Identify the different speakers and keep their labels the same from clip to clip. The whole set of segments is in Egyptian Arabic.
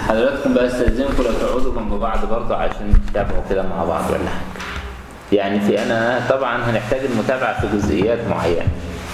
Speaker 1: حضراتكم بقى استاذنكم لو تقعدوا جنب بعض برضه عشان تتابعوا كده مع بعض ولا حاجه يعني في انا طبعا هنحتاج المتابعه في جزئيات معينه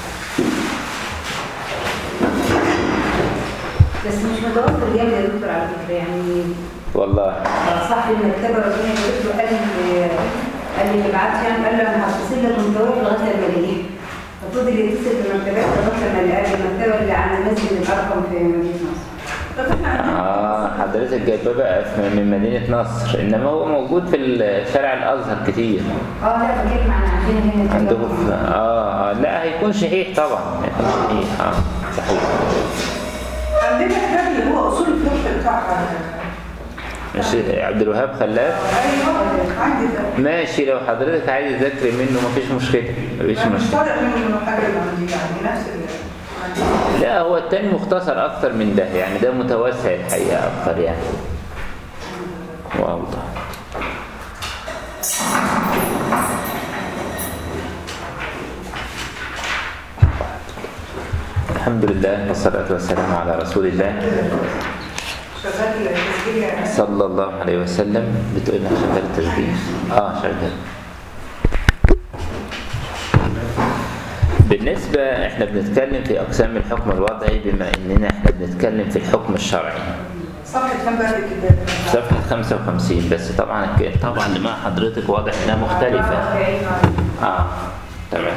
Speaker 2: بس مش متوفر جامد يا دكتور على فكره يعني
Speaker 1: والله
Speaker 2: صاحب المكتبه ربنا يبارك له قال لي قال لي ابعت يعني قال له انا هتصل لك متوفر لغايه لما الاقيه ففضل يتصل بالمكتبات لغايه لما لقى المكتبه اللي على مسجد الارقم في مدينه نصر طب احنا عندنا
Speaker 1: اه حضرتك جايباه بقى في- من مدينه نصر انما هو موجود في شارع الازهر كتير
Speaker 2: اه لا بتكلم عن عندنا هنا
Speaker 1: عندكم في... اه اه لا هيكون شحيح طبعا هيكون شحيح اه صحيح
Speaker 3: عندنا كتاب اللي هو اصول الفقه بتاع
Speaker 1: مش عبد الوهاب خلاف
Speaker 3: ايوه عندي ده
Speaker 1: ماشي لو حضرتك عايز تذاكري منه مفيش مشكله مفيش
Speaker 3: أنا مش
Speaker 1: مشكله
Speaker 3: طالع منه حاجه اللي عندي يعني نفس اللي عندي
Speaker 1: لا هو التاني مختصر اكتر من ده يعني ده متوسع الحقيقه اكتر يعني واوضح الحمد لله والصلاة والسلام على رسول الله
Speaker 3: شغال التسجيل يعني
Speaker 1: صلى الله عليه وسلم بتقول لها شغال التسجيل اه شغال بالنسبة احنا بنتكلم في اقسام الحكم الوضعي بما اننا احنا بنتكلم في الحكم الشرعي
Speaker 3: صفحه كام بقى الكتاب
Speaker 1: صفحة 55 بس طبعا الك- طبعا اللي مع حضرتك واضح انها مختلفة اه تمام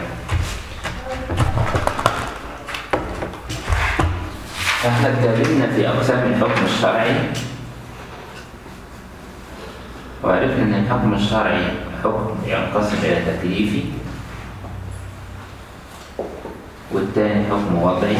Speaker 1: احنا اتكلمنا في اقسام الحكم الشرعي وعرفنا ان الحكم الشرعي حكم ينقسم الى تكليفي والتاني حكم وضعي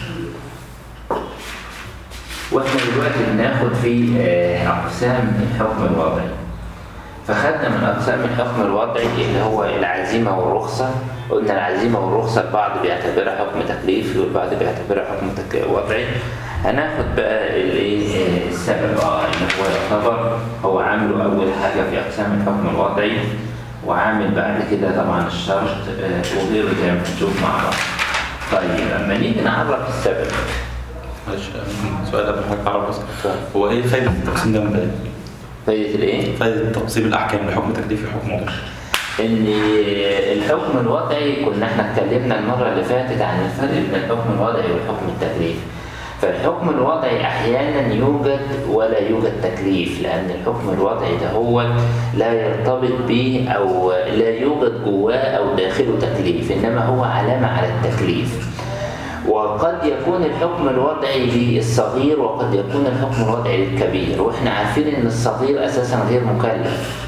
Speaker 1: واحنا دلوقتي بناخد في آه، اقسام الحكم الوضعي فخدنا من اقسام الحكم الوضعي اللي هو العزيمه والرخصه قلنا العزيمه والرخصه البعض بيعتبرها حكم تكليفي والبعض بيعتبرها حكم تك... وضعي هناخد بقى الايه آه، السبب اه اللي هو يعتبر هو عامله اول حاجه في اقسام الحكم الوضعي وعامل بعد كده طبعا الشرط آه، وغيره زي ما هنشوف مع بعض طيب اما نيجي نعرف السبب
Speaker 4: معلش ممكن سؤال قبل حضرتك تعرف بس هو ايه فايدة التقسيم ده من بداية؟
Speaker 1: فايده الايه؟
Speaker 4: فايدة تقسيم الأحكام لحكم تكليفي وحكم وضعي
Speaker 1: ان الحكم الوضعي كنا احنا اتكلمنا المره اللي فاتت عن الفرق بين الحكم الوضعي والحكم التكليفي فالحكم الوضعي احيانا يوجد ولا يوجد تكليف لان الحكم الوضعي ده هو لا يرتبط به او لا يوجد جواه او داخله تكليف انما هو علامه على التكليف وقد يكون الحكم الوضعي للصغير وقد يكون الحكم الوضعي للكبير واحنا عارفين ان الصغير اساسا غير مكلف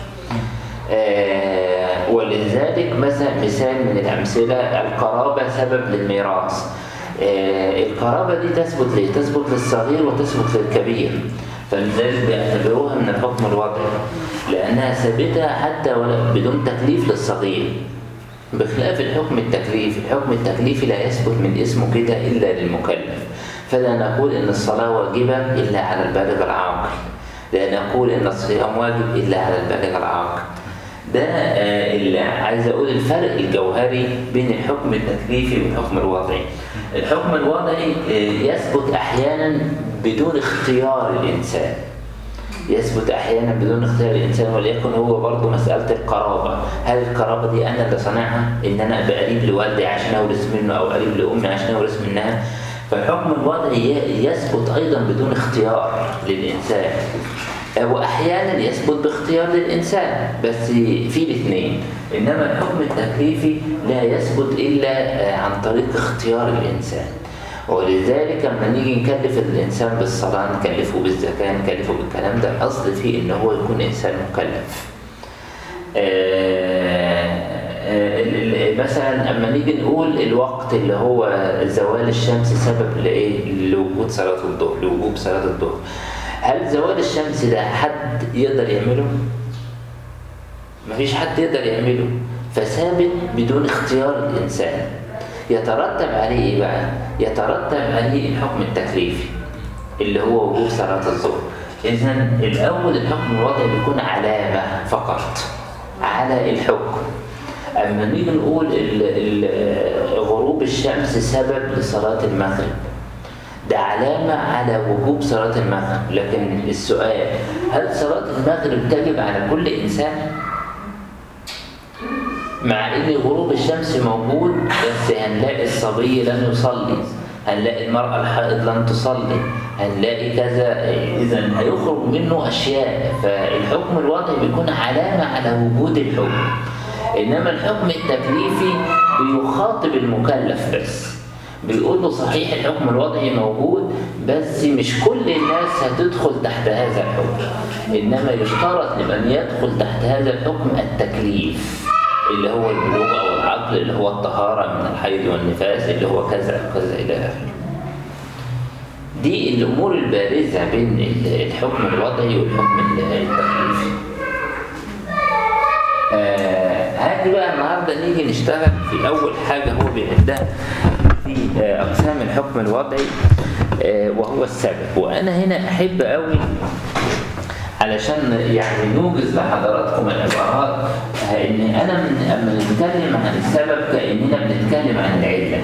Speaker 1: آه، ولذلك مثلا مثال من الأمثلة القرابة سبب للميراث آه، القرابة دي تثبت ليه؟ تثبت للصغير وتثبت للكبير فلذلك بيعتبروها من الحكم الوضعي لأنها ثابتة حتى ولو بدون تكليف للصغير بخلاف الحكم التكليفي الحكم التكليفي لا يثبت من اسمه كده إلا للمكلف فلا نقول إن الصلاة واجبة إلا على البالغ العاقل لا نقول إن الصيام واجب إلا على البالغ العاقل ده آه، اللي عايز أقول الفرق الجوهري بين الحكم التكليفي والحكم الوضعي الحكم الوضعي آه، يثبت أحيانا بدون اختيار الإنسان يثبت احيانا بدون اختيار الانسان وليكن هو برضه مساله القرابه هل القرابه دي انا اللي صانعها ان انا ابقى قريب لوالدي عشان اورث منه او قريب لامي عشان اورث منها فالحكم الوضعي ي- يثبت ايضا بدون اختيار للانسان واحيانا يثبت باختيار للانسان بس في الاثنين انما الحكم التكليفي لا يثبت الا آه، عن طريق اختيار الانسان ولذلك لما نيجي نكلف الانسان بالصلاه نكلفه بالزكاه نكلفه بالكلام ده الاصل فيه ان هو يكون انسان مكلف آه، آه، ال- ال- مثلا اما نيجي نقول الوقت اللي هو زوال الشمس سبب لايه لوجود صلاه الظهر لوجوب صلاه الظهر هل زوال الشمس ده حد يقدر يعمله مفيش حد يقدر يعمله فثابت بدون اختيار الانسان يترتب عليه ايه بقى يترتب عليه الحكم التكليفي اللي هو وجوب صلاه الظهر اذا الاول الحكم الوضعي بيكون علامه فقط على الحكم اما نيجي نقول ال- ال- غروب الشمس سبب لصلاه المغرب ده علامة علامة على وجوب صلاة المغرب لكن السؤال هل صلاة المغرب تجب على كل إنسان؟ مع ان غروب الشمس موجود بس هنلاقي الصبي لم يصلي هنلاقي المرأة الحائض لم تصلي هنلاقي كذا إذا هيخرج منه أشياء فالحكم الوضعي بيكون علامة على وجود الحكم إنما الحكم التكليفي بيخاطب المكلف بس بيقول له صحيح الحكم الوضعي موجود بس مش كل الناس هتدخل تحت هذا الحكم إنما يشترط لمن يدخل تحت هذا الحكم التكليف اللي هو البلوغ أو العقل اللي هو الطهارة من الحيض والنفاس اللي هو كذا كذا إلى آخره دي الأمور البارزة بين الحكم الوضعي والحكم التكليفي آه هاجي بقى النهارده نيجي نشتغل في أول حاجة هو بيعدها في آه أقسام الحكم الوضعي آه وهو السبب وأنا هنا أحب قوي علشان يعني نوجز لحضراتكم العبارات ان انا من اما نتكلم عن السبب كاننا بنتكلم عن العله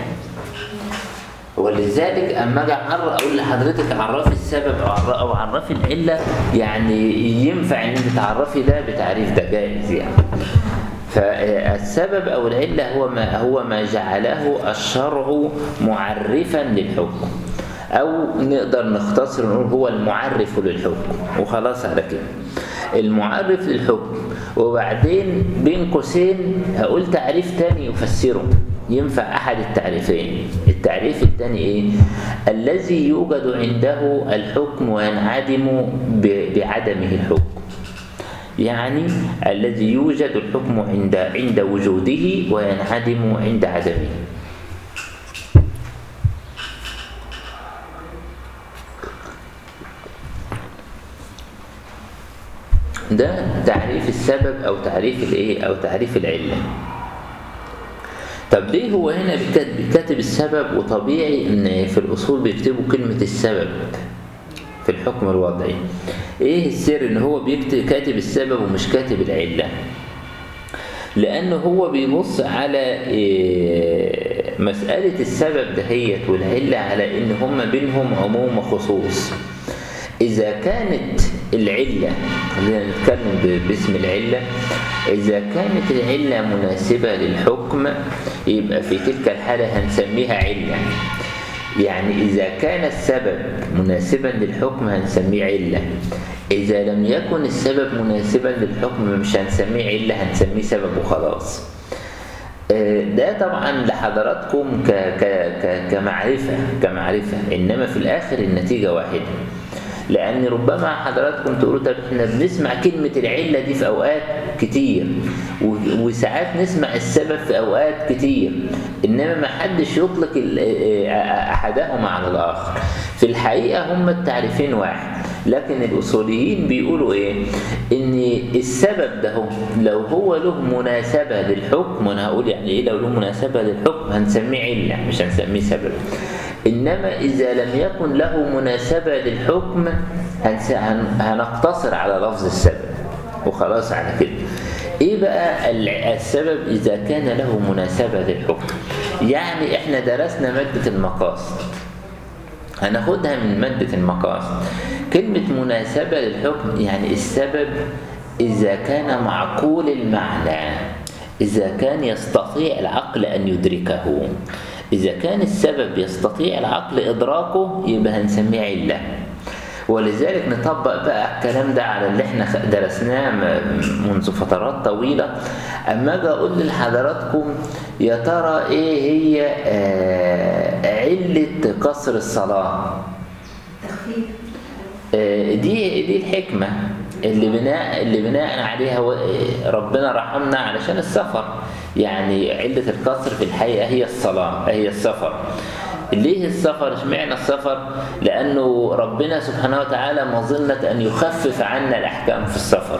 Speaker 1: ولذلك اما اجي اقول لحضرتك عرفي السبب او او عرفي العله يعني ينفع ان انت تعرفي ده بتعريف ده جائز يعني فالسبب او العله هو ما هو ما جعله الشرع معرفا للحكم أو نقدر نختصر نقول هو المعرف للحكم وخلاص على كده المعرف للحكم وبعدين بين قوسين هقول تعريف تاني يفسره ينفع أحد التعريفين التعريف الثاني إيه؟ الذي يوجد عنده الحكم وينعدم بعدمه الحكم يعني الذي يوجد الحكم عند عند وجوده وينعدم عند عدمه ده تعريف السبب او تعريف الايه او تعريف العله طب ليه هو هنا بيكتب السبب وطبيعي ان في الاصول بيكتبوا كلمه السبب في الحكم الوضعي ايه السر ان هو بيكتب كاتب السبب ومش كاتب العله لانه هو بيبص على إيه مساله السبب دهيت والعله على ان هما بينهم عموم وخصوص إذا كانت العلة خلينا نتكلم باسم العلة إذا كانت العلة مناسبة للحكم يبقى في تلك الحالة هنسميها علة يعني إذا كان السبب مناسبا للحكم هنسميه علة إذا لم يكن السبب مناسبا للحكم مش هنسميه علة هنسميه سبب وخلاص ده طبعا لحضراتكم ك ك ك كمعرفة كمعرفة إنما في الآخر النتيجة واحدة لأن ربما حضراتكم تقولوا طب احنا بنسمع كلمة العلة دي في أوقات كتير وساعات نسمع السبب في أوقات كتير إنما ما حدش يطلق أحدهما على الآخر في الحقيقة هما التعريفين واحد لكن الأصوليين بيقولوا إيه؟ إن السبب ده لو هو له مناسبة للحكم وأنا هقول يعني إيه لو له مناسبة للحكم هنسميه علة مش هنسميه سبب إنما إذا لم يكن له مناسبة للحكم هنقتصر على لفظ السبب وخلاص على كده إيه بقى السبب إذا كان له مناسبة للحكم يعني إحنا درسنا مادة المقاصد هناخدها من مادة المقاصد كلمة مناسبة للحكم يعني السبب إذا كان معقول المعنى إذا كان يستطيع العقل أن يدركه إذا كان السبب يستطيع العقل إدراكه يبقى هنسميه علة ولذلك نطبق بقى الكلام ده على اللي احنا درسناه منذ فترات طويلة أما أجي أقول لحضراتكم يا ترى إيه هي آه علة قصر الصلاة
Speaker 2: تخفيف
Speaker 1: آه دي دي الحكمة اللي بناء اللي بناء عليها ربنا رحمنا علشان السفر يعني علة القصر في الحقيقة هي الصلاة هي السفر ليه السفر اشمعنى السفر لأنه ربنا سبحانه وتعالى مظنة أن يخفف عنا الأحكام في السفر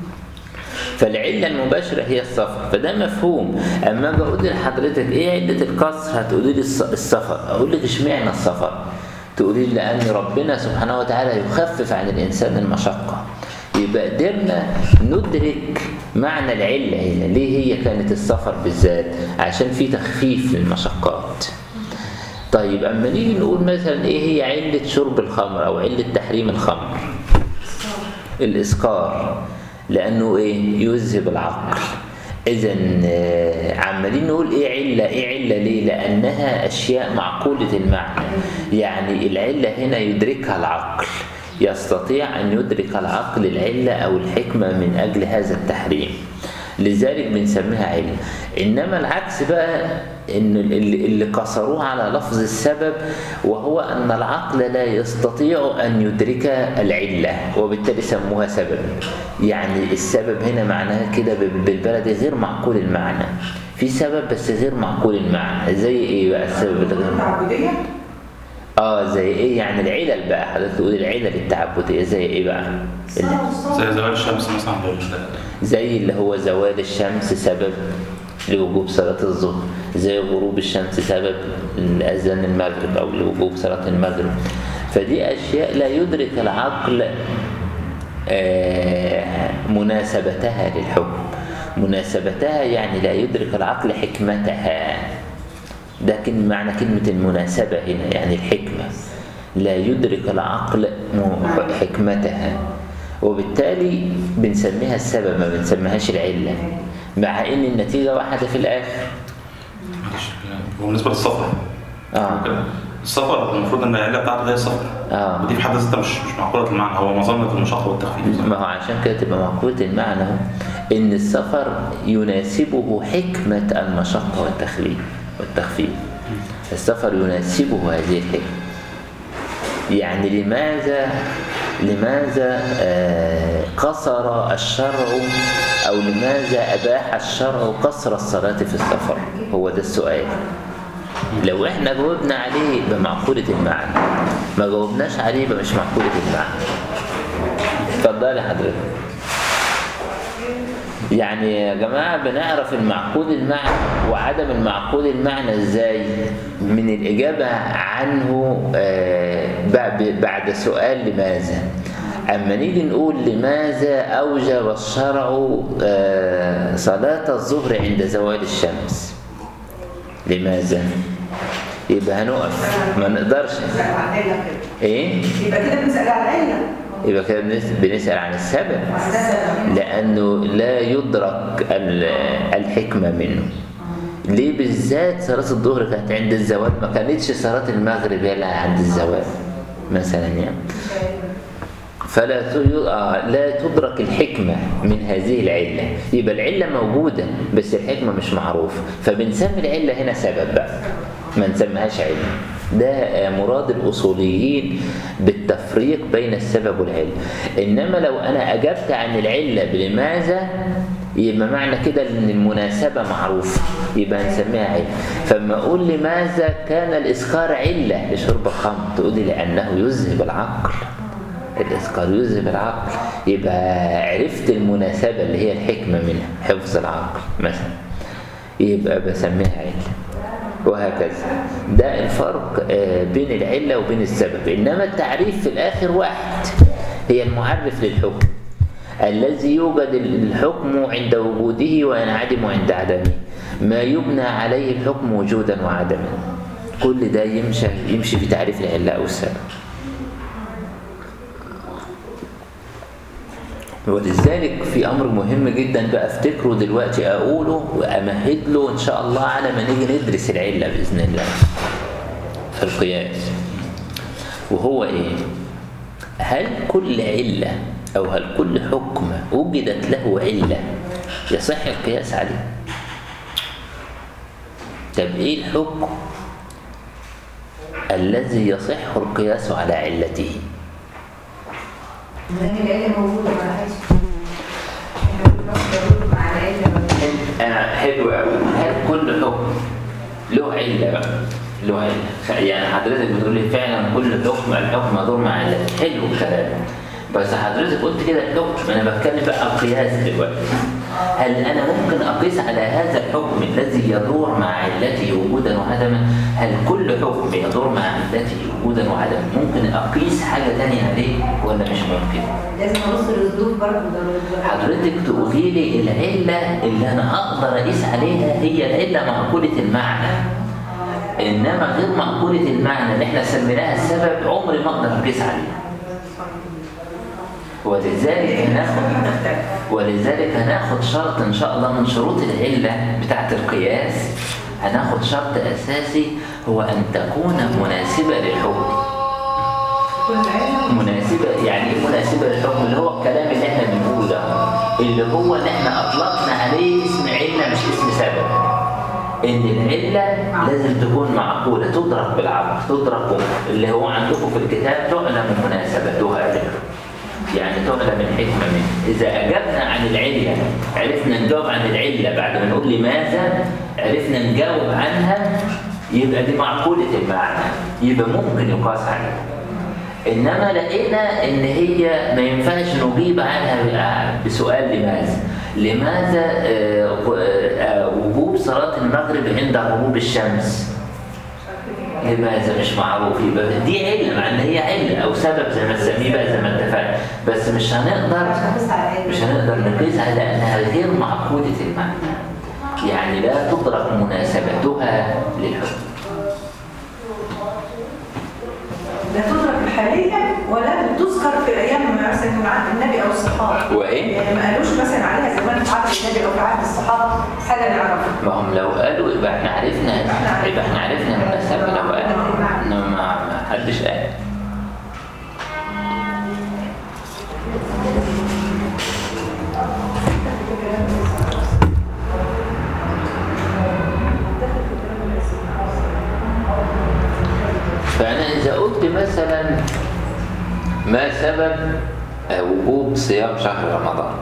Speaker 1: فالعلة المباشرة هي السفر فده مفهوم أما أجي أقول لحضرتك إيه علة القصر هتقولي لي السفر أقول لك اشمعنى السفر تقولي لي لأن ربنا سبحانه وتعالى يخفف عن الإنسان المشقة يبقى قدرنا ندرك معنى العلة هنا ليه هي كانت السفر بالذات عشان في تخفيف للمشقات طيب اما نيجي نقول مثلا ايه هي علة شرب الخمر او علة تحريم الخمر الاسكار لانه ايه يذهب العقل اذا عمالين نقول ايه عله ايه عله ليه لانها اشياء معقوله المعنى يعني العله هنا يدركها العقل يستطيع ان يدرك العقل العله او الحكمه من اجل هذا التحريم لذلك بنسميها علة إنما العكس بقى إن اللي اللي قصروه على لفظ السبب وهو أن العقل لا يستطيع أن يدرك العلة وبالتالي سموها سبب يعني السبب هنا معناها كده بالبلدي غير معقول المعنى في سبب بس غير معقول المعنى زي ايه بقى السبب الغير
Speaker 3: التعبدية
Speaker 1: اه زي ايه يعني العلل بقى حضرتك تقول العلل التعبديه زي ايه بقى ال-
Speaker 4: زي زوال الشمس مثلا لل-
Speaker 1: زي اللي هو زوال الشمس سبب لوجوب صلاة الظهر زي غروب الشمس سبب لأذان المغرب أو لوجوب صلاة المغرب فدي أشياء لا يدرك العقل آه، مناسبتها للحكم مناسبتها يعني لا يدرك العقل حكمتها لكن معنى كلمة المناسبة هنا يعني الحكمة لا يدرك العقل م- حكمتها وبالتالي بنسميها السبب ما بنسميهاش العلة مع ان النتيجة واحدة في الآخر
Speaker 4: معلش وبالنسبه للسفر
Speaker 1: اه
Speaker 4: السفر المفروض ان العله بتاعته هي السفر
Speaker 1: اه
Speaker 4: ودي في حد ذاتها مش مش معقوله المعنى هو مظنه المشقه والتخفيف
Speaker 1: ما هو عشان كده تبقى معقولة المعنى اهو ان السفر يناسبه حكمة المشقة والتخفيف والتخفيف السفر يناسبه هذه الحكمة يعني لماذا لماذا آه، قصر الشرع او لماذا اباح الشرع قصر الصلاة في السفر هو ده السؤال لو احنا جاوبنا عليه بمعقولة المعنى ما جاوبناش عليه يبقى مش معقولة المعنى اتفضلي حضرتك يعني يا جماعة بنعرف المعقول المعنى وعدم المعقول المعنى ازاي من الإجابة عنه آه، بعد بعد سؤال لماذا أما نيجي نقول لماذا أوجب الشرع آه، صلاة الظهر عند زوال الشمس لماذا يبقى هنقف ما نقدرش
Speaker 3: بنسأل عن العلة كده
Speaker 1: ايه
Speaker 3: يبقى كده بنسأل عن العلة
Speaker 1: يبقى كده بنس- بنسأل عن السبب لأنه لا يدرك ال- الحكمة منه ليه بالذات صلاة الظهر كانت عند الزوال ما كانتش صلاة المغرب هي اللي عند الزوال مثلا يعني فلا ت- آه، لا تدرك الحكمة من هذه العلة يبقى العلة موجودة بس الحكمة مش معروفة فبنسمي العلة هنا سبب بقى ما نسميهاش علة ده آه، مراد الأصوليين بالتفريق بين السبب والعلة إنما لو أنا أجبت عن العلة بلماذا يبقى معنى كده ان المناسبة معروفة يبقى هنسميها علة فما اقول لماذا كان الاسكار علة لشرب الخمر تقولي لانه يذهب العقل الإسكار يذهب العقل يبقى عرفت المناسبة اللي هي الحكمة منها حفظ العقل مثلا يبقى بسميها علة وهكذا ده الفرق آه، بين العلة وبين السبب إنما التعريف في الآخر واحد هي المعرف للحكم الذي يوجد الحكم عند وجوده وينعدم عند عدمه ما يبنى عليه الحكم وجودا وعدما كل ده يمشي يمشي في تعريف العلة أو السبب ولذلك في امر مهم جدا بقى افتكره دلوقتي اقوله وامهد له ان شاء الله على ما نيجي ندرس العله باذن الله في القياس وهو ايه هل كل عله او هل كل حكم وجدت له عله يصح القياس عليه طب ايه الحكم الذي يصح القياس على علته
Speaker 2: ما هي العلة موجودة ما راحتش احنا بنروح ضروري مع العلة
Speaker 1: آه، حلو قوي هل كل حكم له عله بقى له عله خ- يعني حضرتك بتقول لي فعلا كل حكم الحكم يدور مع عله حلو الكلام بس حضرتك قلت كده الحكم انا بتكلم بقى عن قياس دلوقتي هل انا ممكن اقيس على هذا الحكم الذي يدور مع علته وجودا وعدما هل كل حكم يدور مع علته وجودا وعدما ممكن اقيس حاجه تانية عليه ولا مش ممكن
Speaker 2: لازم ابص للظروف برضه ضروري
Speaker 1: حضرتك تقولي لي العلة اللي أنا أقدر أقيس عليها هي العلة معقولة المعنى انما غير معقوله المعنى اللي احنا سميناها السبب عمري ما اقدر اقيس عليها ولذلك هناخد ولذلك هناخد شرط ان شاء الله من شروط العله بتاعه القياس هناخد شرط اساسي هو ان تكون مناسبه للحكم
Speaker 3: كل العلم
Speaker 1: مناسبة يعني ايه مناسبة للحكم اللي هو الكلام اللي احنا بنقوله ده اللي هو ان احنا اطلقنا عليه اسم علة مش اسم سبب ان العلة لازم تكون معقولة تدرك بالعقل تدرك اللي هو عندكم في الكتاب تعلم مناسبتها للحكم يعني تعلم الحكمة منه إذا أجبنا عن العلة عرفنا نجاوب عن العلة بعد ما نقول لماذا عرفنا نجاوب عنها يبقى دي معقولة المعنى يبقى ممكن يقاس عليها انما لقينا ان هي ما ينفعش نجيب عنها بسؤال لماذا لماذا آه، آه، وجوب صلاة المغرب عند غروب الشمس لماذا مش معروف يبقى دي علة مع ان هي علة او سبب زي ما تسميه بقى زي ما اتفقنا بس مش هنقدر
Speaker 2: مش هنقيس على العلم.
Speaker 1: مش هنقدر نقيسها لانها غير معقولة المعنى يعني لا تدرك مناسبتها للحكم
Speaker 3: لا تدرك حاليا ولا تذكر في ايام مثلا من عهد النبي او الصحابه
Speaker 1: وايه
Speaker 3: يعني ما قالوش مثلا عليها زمان في عهد النبي او في عهد الصحابه حاجه نعرفها
Speaker 1: ما هم لو قالوا يبقى احنا عرفنا يبقى احنا عرفنا المناسبة لو قالوا انما ما ما حدش قال فأنا إذا قلت مثلا ما سبب آه، وجوب صيام شهر رمضان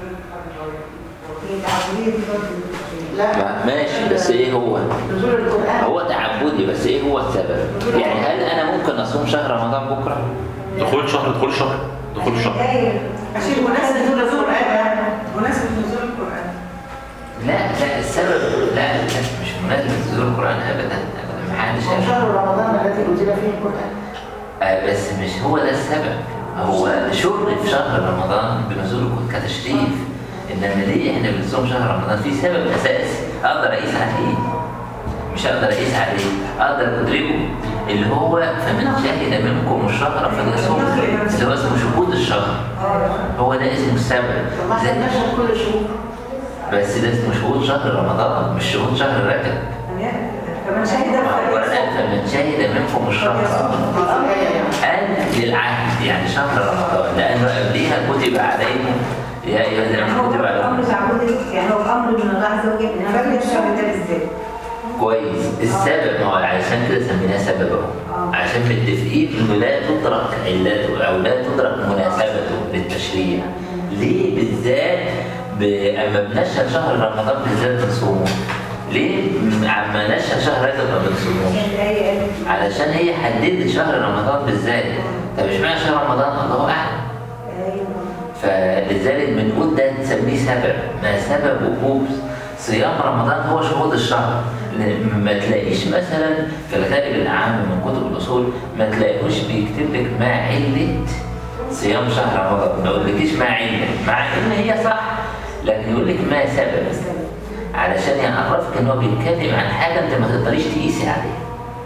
Speaker 2: هي تعبدية دي برضه
Speaker 5: لا
Speaker 1: ما- ماشي بس ايه هو
Speaker 5: نزول القرآن
Speaker 1: هو تعبدي بس ايه هو السبب يعني هل انا ممكن اصوم شهر رمضان بكره
Speaker 4: دخول شهر دخول شهر دخول شهر
Speaker 2: داير
Speaker 3: عشان مناسبه نزول القران مناسبه نزول القران
Speaker 1: لا لا السبب لا لا مش مناسب نزول القران ابدا ابدا ما حدش قال
Speaker 5: شهر رمضان الذي أنزل فيه القرآن
Speaker 1: آه، بس مش هو ده السبب هو شرف شهر رمضان بنزول القرآن كتشريف انما ليه احنا بنصوم شهر رمضان في سبب اساسي اقدر اقيس عليه مش اقدر اقيس عليه اقدر ادركه اللي هو فمن شهد منكم الشهر فليصوم اللي هو اسمه شهود الشهر هو ده اسمه السبب
Speaker 5: طب ما احنا
Speaker 1: زي-
Speaker 5: بنشهد كل شهور
Speaker 1: بس ده اسمه شهود شهر رمضان مش شهود شهر رجب
Speaker 3: فمن شهد
Speaker 1: القرآن
Speaker 3: فليصوم.
Speaker 1: فمن شهد منكم الشهر
Speaker 5: الآية يعني
Speaker 1: قال للعهد يعني شهر رمضان لأنه قبليها كتب عليكم يا أيها الذين
Speaker 2: يعني هو
Speaker 1: آمنوا كتب
Speaker 2: امر
Speaker 1: عليكم
Speaker 2: تعبدي يعني هو امر من الله عز وجل ان انا بفهم الشهر ده بالذات
Speaker 1: كويس السبب ما هو عشان كده سميناه سبب اهو عشان متفقين انه لا تدرك علته او لا تدرك مناسبته للتشريع ليه بالذات ب- اما بنشهد شهر رمضان بالذات بنصومه ليه عما نشهد شهر رجب ما بنصوموش
Speaker 2: عشان الايه قالت
Speaker 1: علشان هي حددت شهر رمضان بالذات طب اشمعنى شهر رمضان الله اعلم
Speaker 2: ايوه
Speaker 1: فلذلك بنقول ده نسميه سبب ما سبب وجوب صيام رمضان هو شهود الشهر لأن ما تلاقيش مثلا في الغالب العام من كتب الاصول ما تلاقيهوش بيكتب لك ما عله صيام شهر رمضان ما يقولكيش ما عله مع ان هي صح لكن يقول لك ما سبب علشان يعرفك ان هو بيتكلم عن حاجه انت ما تقدريش تقيسي عليها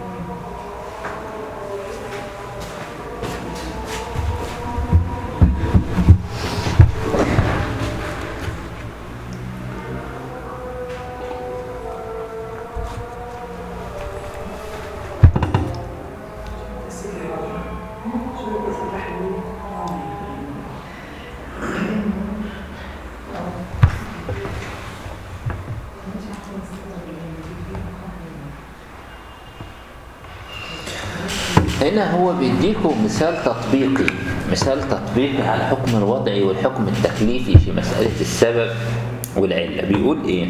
Speaker 1: هنا هو بيديكم مثال تطبيقي مثال تطبيقي على الحكم الوضعي والحكم التكليفي في مسألة السبب والعلة بيقول إيه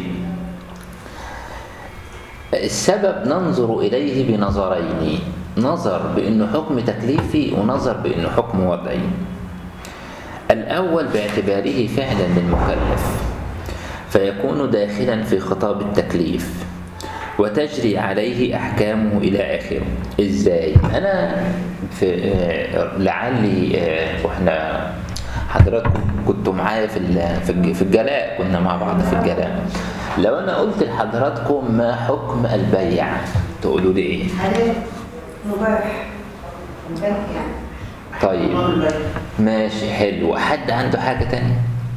Speaker 1: السبب ننظر إليه بنظرين نظر بأنه حكم تكليفي ونظر بأنه حكم وضعي الأول باعتباره فعلا للمكلف فيكون داخلا في خطاب التكليف وتجري عليه أحكامه إلى آخره إزاي؟ أنا في آه، لعلي آه، وإحنا حضراتكم كنتوا معايا في ال- في الج- في الجلاء كنا مع بعض في الجلاء لو انا قلت لحضراتكم ما حكم البيع تقولوا لي ايه
Speaker 2: هل مباح مباح يعني
Speaker 1: طيب
Speaker 5: إمام البيت.
Speaker 1: ماشي حلو حد عنده حاجة تانية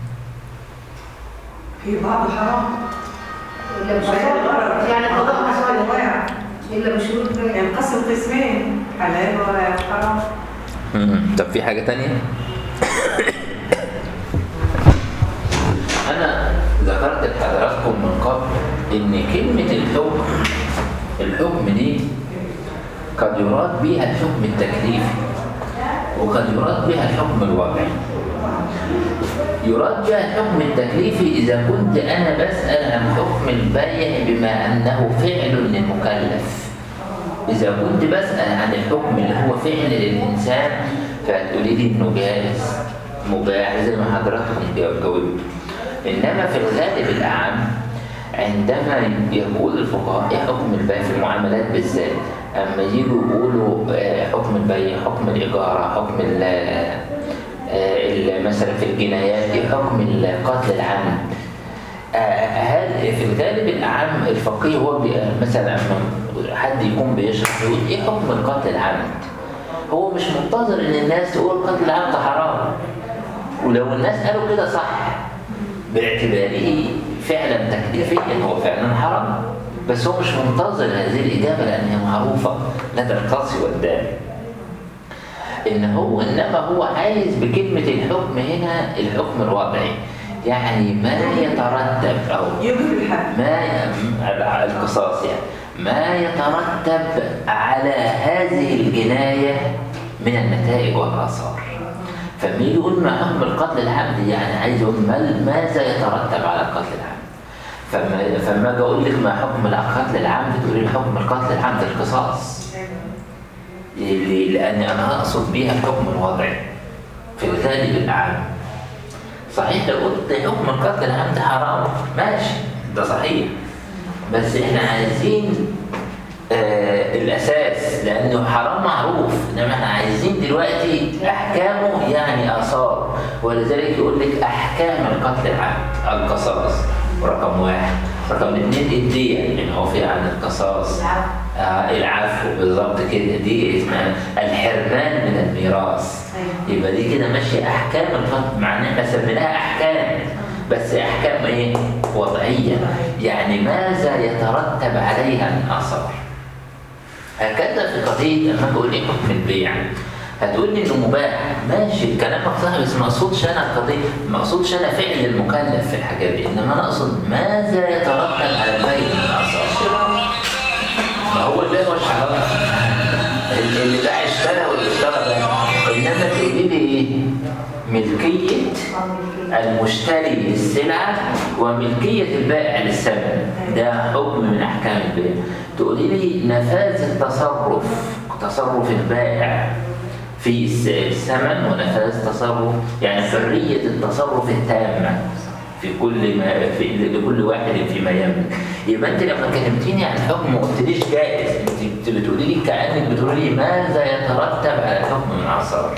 Speaker 3: في بعض حرام
Speaker 2: إلا بشروط
Speaker 5: يعني قضاء مصالح.
Speaker 3: انواع
Speaker 2: إلا بشروط بيع.
Speaker 3: ينقسم قسمين حلال وحرام
Speaker 1: مم. طب في حاجة تانية أنا ذكرت لحضراتكم من قبل إن كلمة الحكم الحكم دي قد يراد بها الحكم التكليفي وقد يراد بها الحكم الوضعي يراد بها الحكم التكليفي إذا كنت أنا بسأل عن حكم البيع بما أنه فعل للمكلف إذا كنت بسأل عن الحكم اللي هو فعل للإنسان فهتقولي لي إنه جائز مباح زي ما حضراتكم جاوبتوا إنما في الغالب الأعم عندما يقول الفقهاء إيه حكم البيع في المعاملات بالذات أما يجوا يقولوا آه، حكم البيع حكم الإيجار حكم ال- آه، ال- مثلا في الجنايات إيه حكم القتل العمد آه، هل في الغالب الأعم الفقيه هو بي- مثلا لما حد يكون بيشرح يقول إيه حكم القتل العمد؟ هو مش منتظر إن الناس تقول قتل العمد حرام ولو الناس قالوا كده صح باعتباره فعلا تكليفيا هو فعلا حرام بس هو مش منتظر هذه الإجابة لأنها معروفة لدى القاصي والداني إن هو إنما هو عايز بكلمة الحكم هنا الحكم الوضعي يعني ما يترتب أو
Speaker 3: يوجب الحد
Speaker 1: ما ي- القصاص يعني ما يترتب على هذه الجناية من النتائج والآثار فما يجي يقول ما حكم القتل العمد يعني عايز يقول ما- ماذا يترتب على القتل العمد فما فما اجي اقول لك ما حكم القتل العمد تقولي لي حكم القتل العمد القصاص ليه؟ لأن أنا أقصد بيها الحكم الوضعي في الغالب الأعم صحيح لو قلت حكم القتل العمد حرام ماشي ده صحيح بس احنا عايزين آه الأساس لأنه حرام معروف إنما احنا عايزين دلوقتي أحكامه يعني آثار ولذلك يقول لك أحكام القتل العمد القصاص رقم واحد رقم اثنين الدية لأن هو في عن القصاص آه العفو بالظبط كده دي اسمها الحرمان من الميراث يبقى دي كده ماشيه احكام القتل مع ان احنا سميناها احكام بس احكام ايه وضعيه يعني ماذا يترتب عليها من اثار هكذا في قضيه لما بقول ايه حكم البيع هتقول لي انه مباح ماشي كلامك صح بس ما اقصدش انا القضيه ما اقصدش انا فعل المكلف في الحاجات دي انما انا اقصد ماذا يترتب على البيع من اثار ما هو البيع هو الشراء اللي باع اشترى واللي اشترى باع انما تقولي لي ايه ملكيه المشتري للسلعه وملكيه البائع للثمن ده حكم من احكام البيع تقولي لي نفاذ التصرف تصرف البائع في الس- الثمن ونفاذ تصرف يعني حريه التصرف التامه في كل ما في لكل واحد فيما يملك يبقى انت لما كلمتيني عن حكم ما قلتليش جائز انت بتقولي لي كانك بتقولي لي ماذا يترتب على الحكم من اثار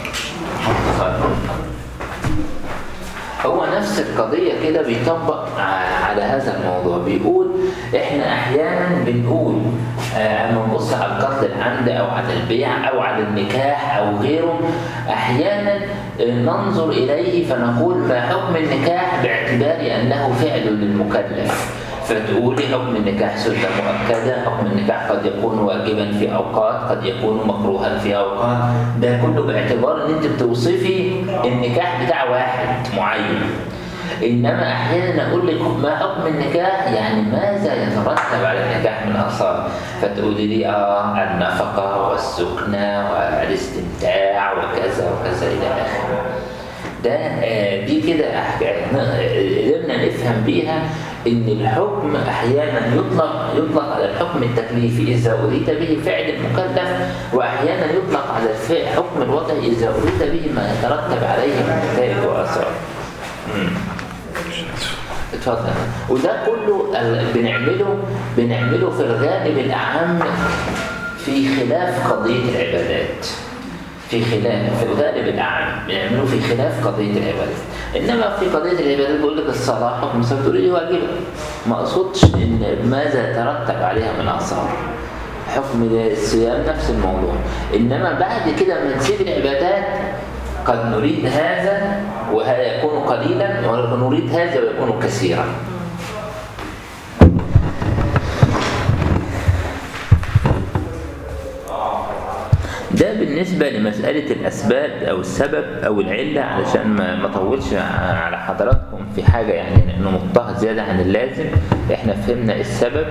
Speaker 1: هو نفس القضية كده بيطبق ع- على هذا الموضوع بيقول احنا احيانا بنقول آه، اما نبص على القتل العمد او على البيع او على النكاح او غيره احيانا آه، ننظر اليه فنقول ما حكم النكاح باعتبار انه فعل للمكلف فتقولي حكم النكاح سنة مؤكدة حكم النكاح قد يكون واجبا في أوقات قد يكون مكروها في أوقات ده كله باعتبار إن أنت بتوصفي النكاح بتاع واحد معين إنما أحيانا أقول لك ما حكم النكاح يعني ماذا يترتب على النكاح من آثار فتقولي لي آه النفقة والسكنة والاستمتاع وكذا وكذا إلى آخره ده آه، دي كده أحكام قدرنا نفهم بيها ان الحكم احيانا يطلق يطلق على الحكم التكليفي اذا اريد به فعل المكلف واحيانا يطلق على الف- الحكم الوضعي اذا اريد به ما يترتب عليه من نتائج واثار. مم. اتفضل وده كله ال- بنعمله بنعمله في الغالب الاعم في خلاف قضيه العبادات. في خلاف في الغالب الأعم بيعملوه في خلاف قضية العبادات إنما في قضية العبادات بيقول لك الصلاة حكم ثابت تقول لي واجبة ما أقصدش إن ماذا ترتب عليها من آثار حكم الصيام نفس الموضوع إنما بعد كده ما نسيب العبادات قد نريد هذا وهذا يكون قليلا ونريد هذا ويكون كثيرا ده بالنسبة لمسألة الأسباب أو السبب أو العلة علشان ما ما أطولش على حضراتكم في حاجة يعني نمطها زيادة عن اللازم إحنا فهمنا السبب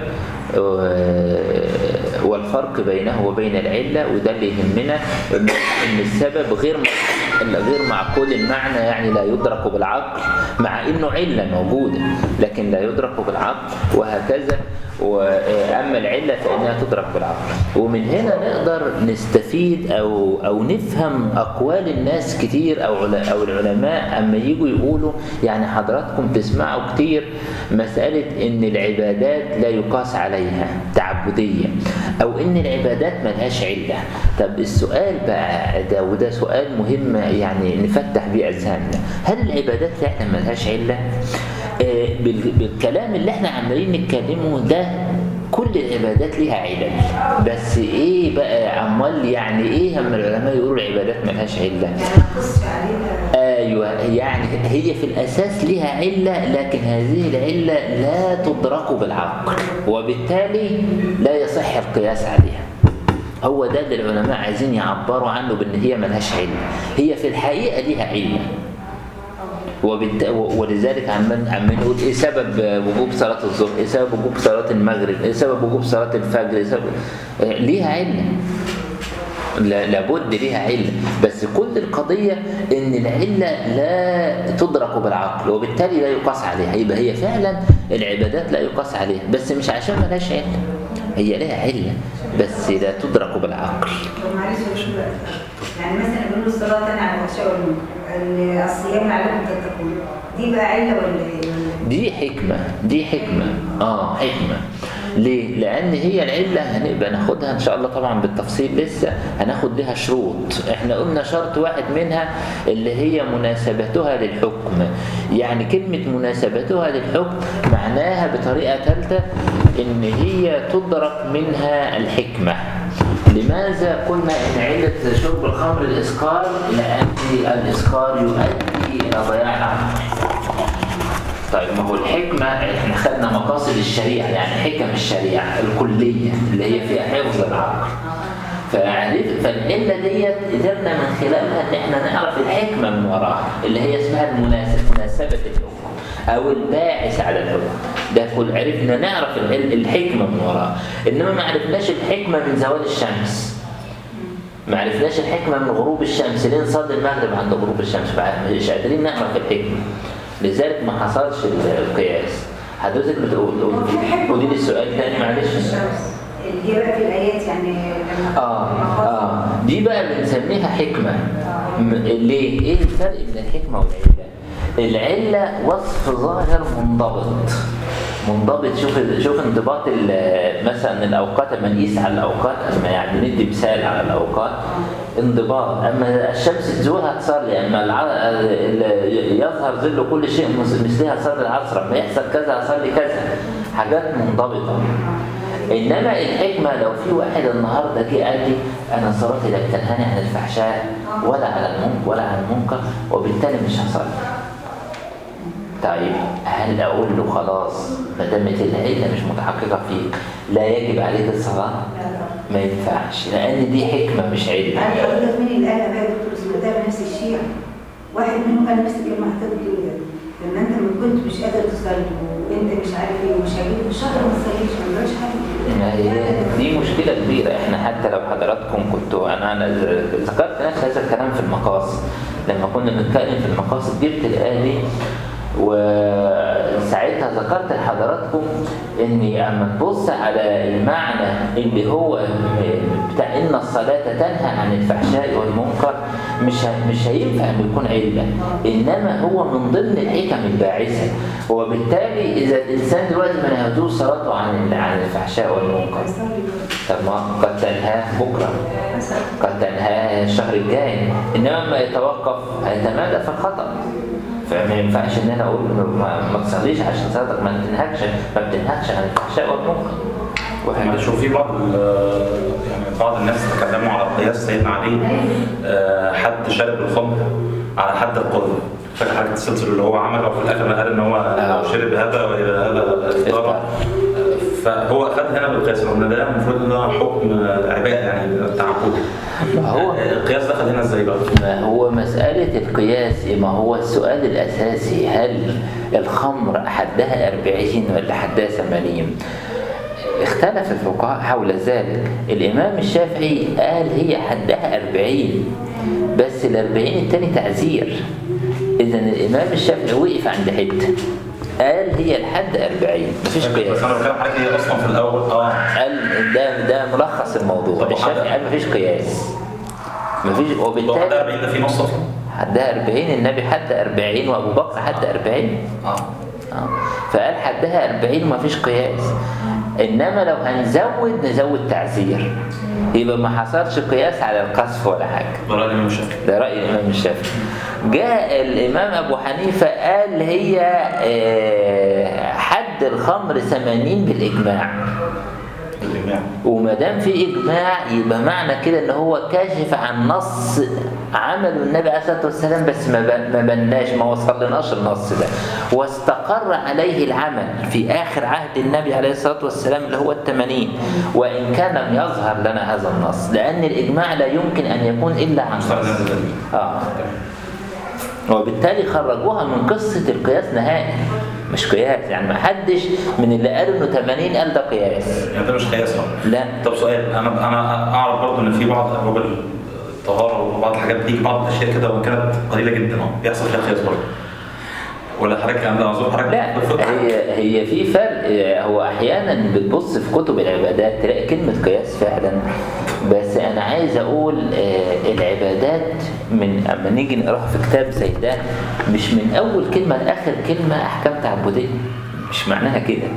Speaker 1: و- والفرق بينه وبين العلة وده اللي يهمنا إن إن السبب غير م- غير معقول المعنى يعني لا يدرك بالعقل مع إنه علة موجودة لكن لا يدرك بالعقل وهكذا وأما العلة فإنها تدرك بالعقل ومن هنا نقدر نستفيد أو أو نفهم أقوال الناس كتير أو عل- أو العلماء أما يجوا يقولوا يعني حضراتكم تسمعوا كتير مسألة إن العبادات لا يقاس عليها تعبدية أو إن العبادات ملهاش علة طب السؤال بقى ده وده سؤال مهم يعني نفتح بيه أذهاننا هل العبادات فعلا ملهاش علة؟ آه، بال- بالكلام اللي احنا عمالين نتكلمه ده كل العبادات ليها علل بس ايه بقى عمال يعني ايه هم العلماء يقولوا العبادات ملهاش عله
Speaker 2: يعني ما تقصش عليها
Speaker 1: ايوه يعني هي في الاساس لها عله لكن هذه العله لا تدرك بالعقل وبالتالي لا يصح القياس عليها هو ده اللي العلماء عايزين يعبروا عنه بان هي ملهاش عله هي في الحقيقه ليها عله وبالت... ولذلك عمال عمال نقول ايه سبب وجوب صلاه الظهر؟ ايه سبب وجوب صلاه المغرب؟ ايه سبب وجوب صلاه الفجر؟ ايه سبب آه، ليها عله لا- لابد ليها علة بس كل القضية إن العلة لا تدرك بالعقل وبالتالي لا يقاس عليها يبقى هي فعلا العبادات لا يقاس عليها بس مش عشان ملهاش علة هي لها علة بس لا تدرك بالعقل
Speaker 2: طب معلش يا شو بقى يعني مثلا بيقولوا الصلاة تنهى عن الفحشاء والمنكر الصيام لعلكم تتقون دي بقى علة ولا ايه؟ ولا-
Speaker 1: دي حكمة دي حكمة اه حكمة ليه؟ لأن هي العلة هنبقى ناخدها إن شاء الله طبعا بالتفصيل لسه هناخد لها شروط إحنا قلنا شرط واحد منها اللي هي مناسبتها للحكم يعني كلمة مناسبتها للحكم معناها بطريقة ثالثة إن هي تدرك منها الحكمة لماذا قلنا إن علة شرب الخمر الإسكار؟ لأن الإسكار يؤدي إلى ضياع العقل طيب ما هو الحكمة احنا خدنا مقاصد الشريعة يعني حكم الشريعة الكلية اللي هي فيها حفظ العقل فعرف فالعلة ديت قدرنا من خلالها ان احنا نعرف الحكمة من وراها اللي هي اسمها المناسب مناسبة الحكم او الباعث على الحكم ده كل عرفنا نعرف العل- الحكمة من وراها انما ما عرفناش الحكمة من زوال الشمس ما عرفناش الحكمة من غروب الشمس ليه نصلي المغرب عند غروب الشمس مش قادرين نعرف الحكمة لذلك ما حصلش القياس حضرتك بتقول
Speaker 2: هو في حكمة.
Speaker 1: قولي لي السؤال تاني معلش
Speaker 2: الشمس اللي هي بقى في الآيات يعني لما
Speaker 1: اه اه دي بقى بنسميها حكمة م- ليه؟ ايه الفرق بين الحكمة والعلة؟ العلة وصف ظاهر منضبط منضبط شوف شوف انضباط ال- مثلا الاوقات لما نقيس على الاوقات اما يعني ندي مثال على الاوقات انضباط اما الشمس تزول هتصلي اما الع... ال- يظهر ظل كل شيء مس- مثلها صلي العصر اما يحصل كذا اصلي كذا حاجات منضبطه انما الحكمه لو في واحد النهارده جه قال لي انا صلاتي لا تنهاني عن الفحشاء ولا على المنكر ولا عن المنكر وبالتالي مش هصلي طيب هل اقول له خلاص ما دامت العله مش متحققه فيك لا يجب عليك الصلاه ما ينفعش لان دي حكمه مش علم
Speaker 2: عارف اقول لك مين اللي قالها بقى دكتور اسمه ده نفس الشيعة واحد منهم قال نفس الكلمة حضرتك بتقول ده لما انت ما كنت مش قادر تصلي وانت مش عارف ايه ومش هجيب شهر ما تصليش ما تقدرش
Speaker 1: ما هي
Speaker 2: حاجه
Speaker 1: دي مشكلة كبيرة احنا حتى لو حضراتكم كنتوا انا انا ذكرت نفس هذا الكلام في المقاصد لما كنا بنتكلم في المقاصد جبت الآية دي وساعتها ذكرت لحضراتكم اني اما تبص على المعنى اللي هو بتاع ان الصلاه تنهى عن الفحشاء والمنكر مش ه- مش هينفع انه يكون عله انما هو من ضمن الحكم الباعثه وبالتالي اذا الانسان دلوقتي ما نهتوش صلاته عن عن الفحشاء والمنكر طب ما قد تنهاه بكره قد تنهاه الشهر الجاي انما ما يتوقف هيتمادى في الخطا فما ينفعش ان انا اقول إنه ما, ما تصليش عشان صلاتك ما تنهكش ما بتنهكش عن الفحشاء والمنكر
Speaker 4: معلش وفي بعض ال- يعني بعض الناس تكلموا على قياس سيدنا علي آه، حد شرب الخمر على حد القرب فاكر حاجه السلسله اللي هو عمله وفي الاخر قال ان هو لو شرب هذا ويبقى هذا افطار فهو اخذ هنا بالقياس ان ده المفروض ان هو حكم عباده يعني تعبدي
Speaker 1: ما هو
Speaker 4: القياس دخل هنا ازاي بقى؟
Speaker 1: ما هو مسألة القياس ما هو السؤال الأساسي هل الخمر حدها أربعين ولا حدها ثمانين اختلف الفقهاء حول ذلك الإمام الشافعي قال هي حدها أربعين بس الأربعين التاني تعزير إذا الإمام الشافعي وقف عند حتة قال هي الحد أربعين مفيش قياس
Speaker 4: بس انا بتكلم حضرتك هي اصلا في الاول اه
Speaker 1: قال ده ده ملخص الموضوع
Speaker 4: طب
Speaker 1: الشافعي قال مفيش قياس مفيش
Speaker 4: هو حد
Speaker 1: وبالتالي
Speaker 4: 40 ده في نص اصلا
Speaker 1: حدها 40 النبي حد 40 وابو بكر حد 40
Speaker 4: اه
Speaker 1: آه. فقال حدها 40 ومفيش قياس انما لو هنزود نزود تعزير يبقى ما حصلش قياس على القذف ولا حاجه
Speaker 4: ده راي الامام الشافعي
Speaker 1: ده راي الامام الشافعي جاء الامام ابو حنيفه قال هي آه، حد الخمر 80 بالاجماع
Speaker 4: الاجماع
Speaker 1: وما دام في اجماع يبقى معنى كده ان هو كاشف عن نص عمله النبي عليه الصلاه والسلام بس ما بن- ما بناش ما وصلناش النص ده واستقر عليه العمل في اخر عهد النبي عليه الصلاه والسلام اللي هو الثمانين وان كان لم يظهر لنا هذا النص لان الاجماع لا يمكن ان يكون الا عن
Speaker 4: مستخدم
Speaker 1: نص
Speaker 4: الدليل.
Speaker 1: اه وبالتالي خرجوها من قصه القياس نهائي مش قياس يعني ما حدش من اللي قالوا انه 80 قال ده قياس
Speaker 4: يعني ده مش قياس أهو.
Speaker 1: لا
Speaker 4: طب سؤال انا انا اعرف برضه ان في بعض ابواب الطهاره وبعض الحاجات بتيجي بعض الاشياء كده وان كانت قليله جدا اه بيحصل فيها قياس برضه ولا حضرتك انا اظن حضرتك
Speaker 1: لا
Speaker 4: بتفكر-
Speaker 1: هي هي في فرق آه، هو احيانا بتبص في كتب العبادات تلاقي كلمه قياس فعلا بس انا عايز اقول آه، العبادات من اما نيجي نقراها في كتاب زي ده مش من اول كلمه لاخر كلمه احكام تعبديه مش معناها كده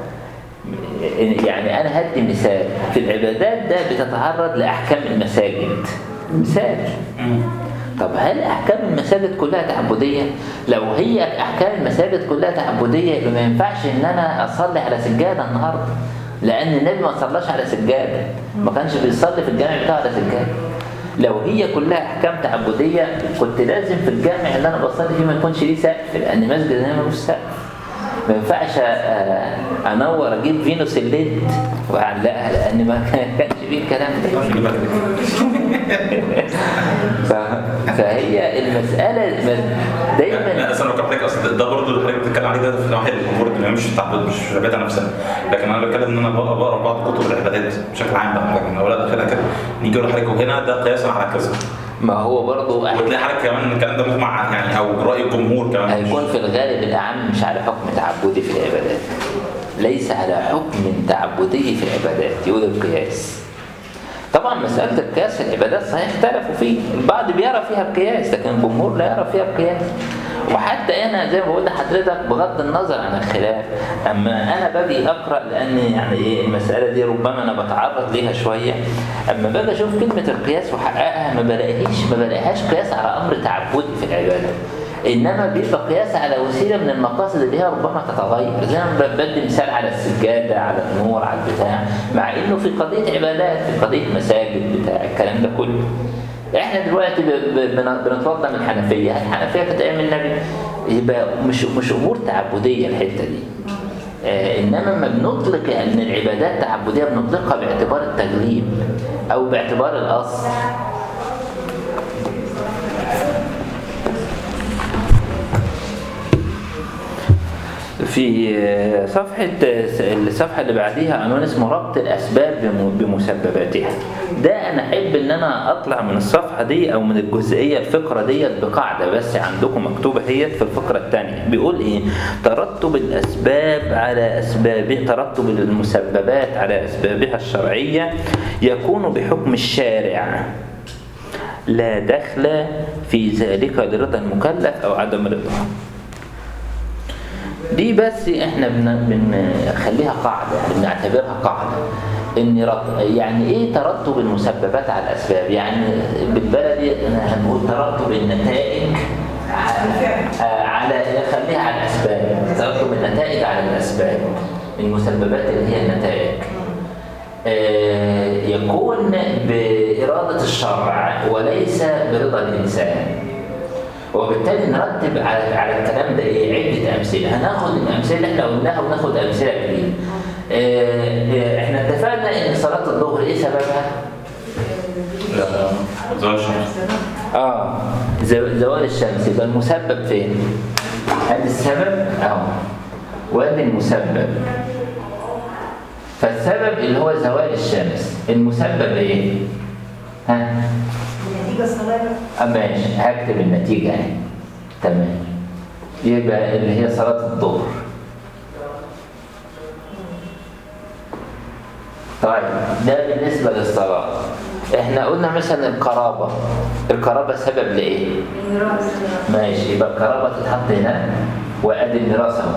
Speaker 1: يعني انا هدي مثال في العبادات ده بتتعرض لاحكام المساجد مثال
Speaker 4: مم.
Speaker 1: طب هل احكام المساجد كلها تعبديه لو هي احكام المساجد كلها تعبديه يبقى ما ينفعش ان انا اصلي على سجاده النهارده لان النبي ما صلاش على سجاده ما كانش بيصلي في الجامع بتاعه على سجاده لو هي كلها احكام تعبديه كنت لازم في الجامع اللي انا بصلي فيه ما يكونش ليه سقف لان مسجد هنا ملوش سقف ما ينفعش أ- انور اجيب فينوس الليد واعلقها لان ما كانش فيه الكلام ده
Speaker 4: مش يبقى كده.
Speaker 1: ف- فهي المسألة م-
Speaker 4: لا
Speaker 1: دايما
Speaker 4: اصل انا حضرتك اصل ده برضه اللي حضرتك بتتكلم عليه ده في نواحي الامور الدنيا مش التعبد مش العباده نفسها لكن انا بتكلم ان انا بقرا بقرا بعض كتب العبادات بشكل عام بقى لكن اولاد اخرها كده نيجي يقول لحضرتك وهنا ده قياسا على كذا
Speaker 1: ما هو برضه
Speaker 4: وتلاقي حضرتك كمان الكلام ده مجمع يعني او راي الجمهور كمان مش-
Speaker 1: هيكون في الغالب الأعم مش على حكم تعبدي في العبادات ليس على حكم تعبدي في العبادات يقول القياس طبعا مسألة القياس في العبادات صحيح اختلفوا فيه البعض بيرى فيها القياس لكن الجمهور لا يرى فيها القياس وحتى انا زي ما بقول لحضرتك بغض النظر عن الخلاف اما انا باجي اقرا لان يعني ايه المساله دي ربما انا بتعرض ليها شويه اما باجي اشوف كلمه القياس واحققها ما بلاقيش ما بلاقيهاش قياس على امر تعبدي في العباده انما بيبقى قياس على وسيله من المقاصد اللي هي ربما تتغير زي ما بدي مثال على السجاده على النور على البتاع مع انه في قضيه عبادات في قضيه مساجد بتاع الكلام ده كله احنا دلوقتي ب- ب- بن- بنتوضا من الحنفيه الحنفيه كانت ايام النبي يبقى مش مش امور تعبديه الحته دي آه انما ما بنطلق ان العبادات تعبديه بنطلقها باعتبار التغليب او باعتبار الاصل في آه، صفحة آه، الصفحة اللي بعديها عنوان اسمه ربط الأسباب بم- بمسبباتها ده أنا أحب إن أنا أطلع من الصفحة دي أو من الجزئية الفقرة ديت بقاعدة بس عندكم مكتوبة هي في الفقرة الثانية بيقول إيه ترتب الأسباب على أسباب ترتب المسببات على أسبابها الشرعية يكون بحكم الشارع لا دخل في ذلك لرضا المكلف أو عدم رضاه دي بس احنا بن- بنخليها قاعده يعني بنعتبرها قاعده ان رط... يعني ايه ترتب المسببات على الاسباب يعني بالبلدي هنقول ترتب النتائج ع- آه، على خليها على الاسباب ترتب النتائج على الاسباب المسببات اللي هي النتائج آه، يكون بإرادة الشرع وليس برضا الإنسان وبالتالي نرتب على على الكلام ده ايه عده امثله هناخد الامثله اللي احنا قلناها وناخد امثله جديده آه، آه، احنا اتفقنا ان صلاه الظهر ايه سببها
Speaker 4: زوال الشمس
Speaker 1: اه زو- زوال الشمس يبقى المسبب فين ادي السبب اهو وادي المسبب فالسبب اللي هو زوال الشمس المسبب ايه ها
Speaker 2: النتيجة الصلاة
Speaker 1: آه، ماشي هكتب النتيجة اهي تمام يبقى اللي هي صلاة الظهر طيب ده بالنسبة للصلاة احنا قلنا مثلا القرابة القرابة سبب لإيه؟
Speaker 2: الميراث
Speaker 1: ماشي يبقى القرابة تتحط هنا وأدي الميراث أهو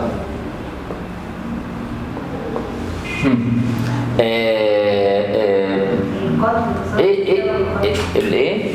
Speaker 1: هم. آه، آه،
Speaker 2: القتل
Speaker 1: ايه ايه ايه الايه؟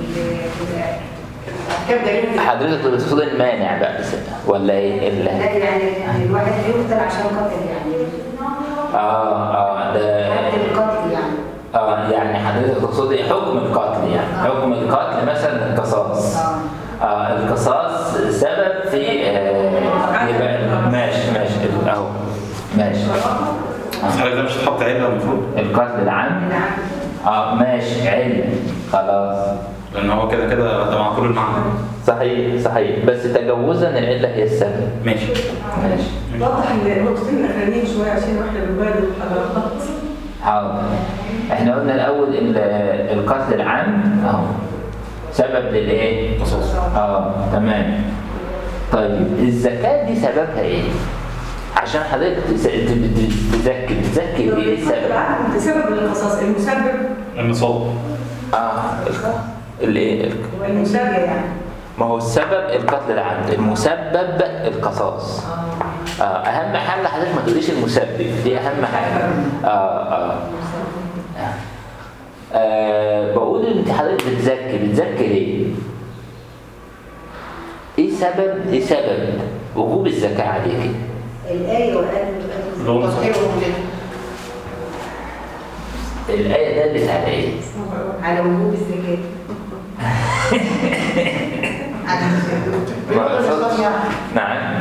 Speaker 5: كم دليل
Speaker 1: حضرتك بتقصد المانع بقى ولا ايه ال-
Speaker 2: لا يعني الواحد يقتل عشان قتل يعني
Speaker 1: اه اه ده
Speaker 2: حد القتل يعني
Speaker 1: اه يعني حضرتك تقصدي حكم القتل يعني حكم القتل مثلا القصاص
Speaker 2: اه
Speaker 1: اه القصاص سبب في آه يبقى ماشي ماشي اهو ماشي
Speaker 4: بس حضرتك ده مش هتحط عله المفروض
Speaker 1: القتل العام
Speaker 2: نعم
Speaker 1: اه ماشي علم خلاص
Speaker 4: لان هو كده كده ده معقول المعنى
Speaker 1: صحيح صحيح بس تجوزا العله هي السبب
Speaker 4: ماشي
Speaker 1: ماشي
Speaker 3: وضح النقطتين الاخرانيين شويه عشان واحنا بنبادل الحضارات
Speaker 1: حاضر احنا قلنا الاول ال- القتل العام اهو سبب للايه
Speaker 4: قصاص
Speaker 1: اه تمام طيب الزكاه دي سببها ايه عشان حضرتك تس- ت- ت- تزكي تزكي ايه السبب
Speaker 3: سبب القصاص المسبب
Speaker 4: النصاب
Speaker 1: اه الايه
Speaker 3: المسبب
Speaker 2: يعني
Speaker 1: ما هو السبب القتل العمد المسبب القصاص آه اهم حاجه حضرتك ما تقوليش المسبب دي اهم حاجه اه اه آه بقول انت حضرتك بتزكي بتزكي ليه؟ ايه سبب ايه سبب وجوب الزكاه عليك؟
Speaker 2: الآية وقال
Speaker 4: اللي هو النصاب.
Speaker 1: الايه دلت على ايه؟
Speaker 2: على وجوب الزكاة
Speaker 1: نعم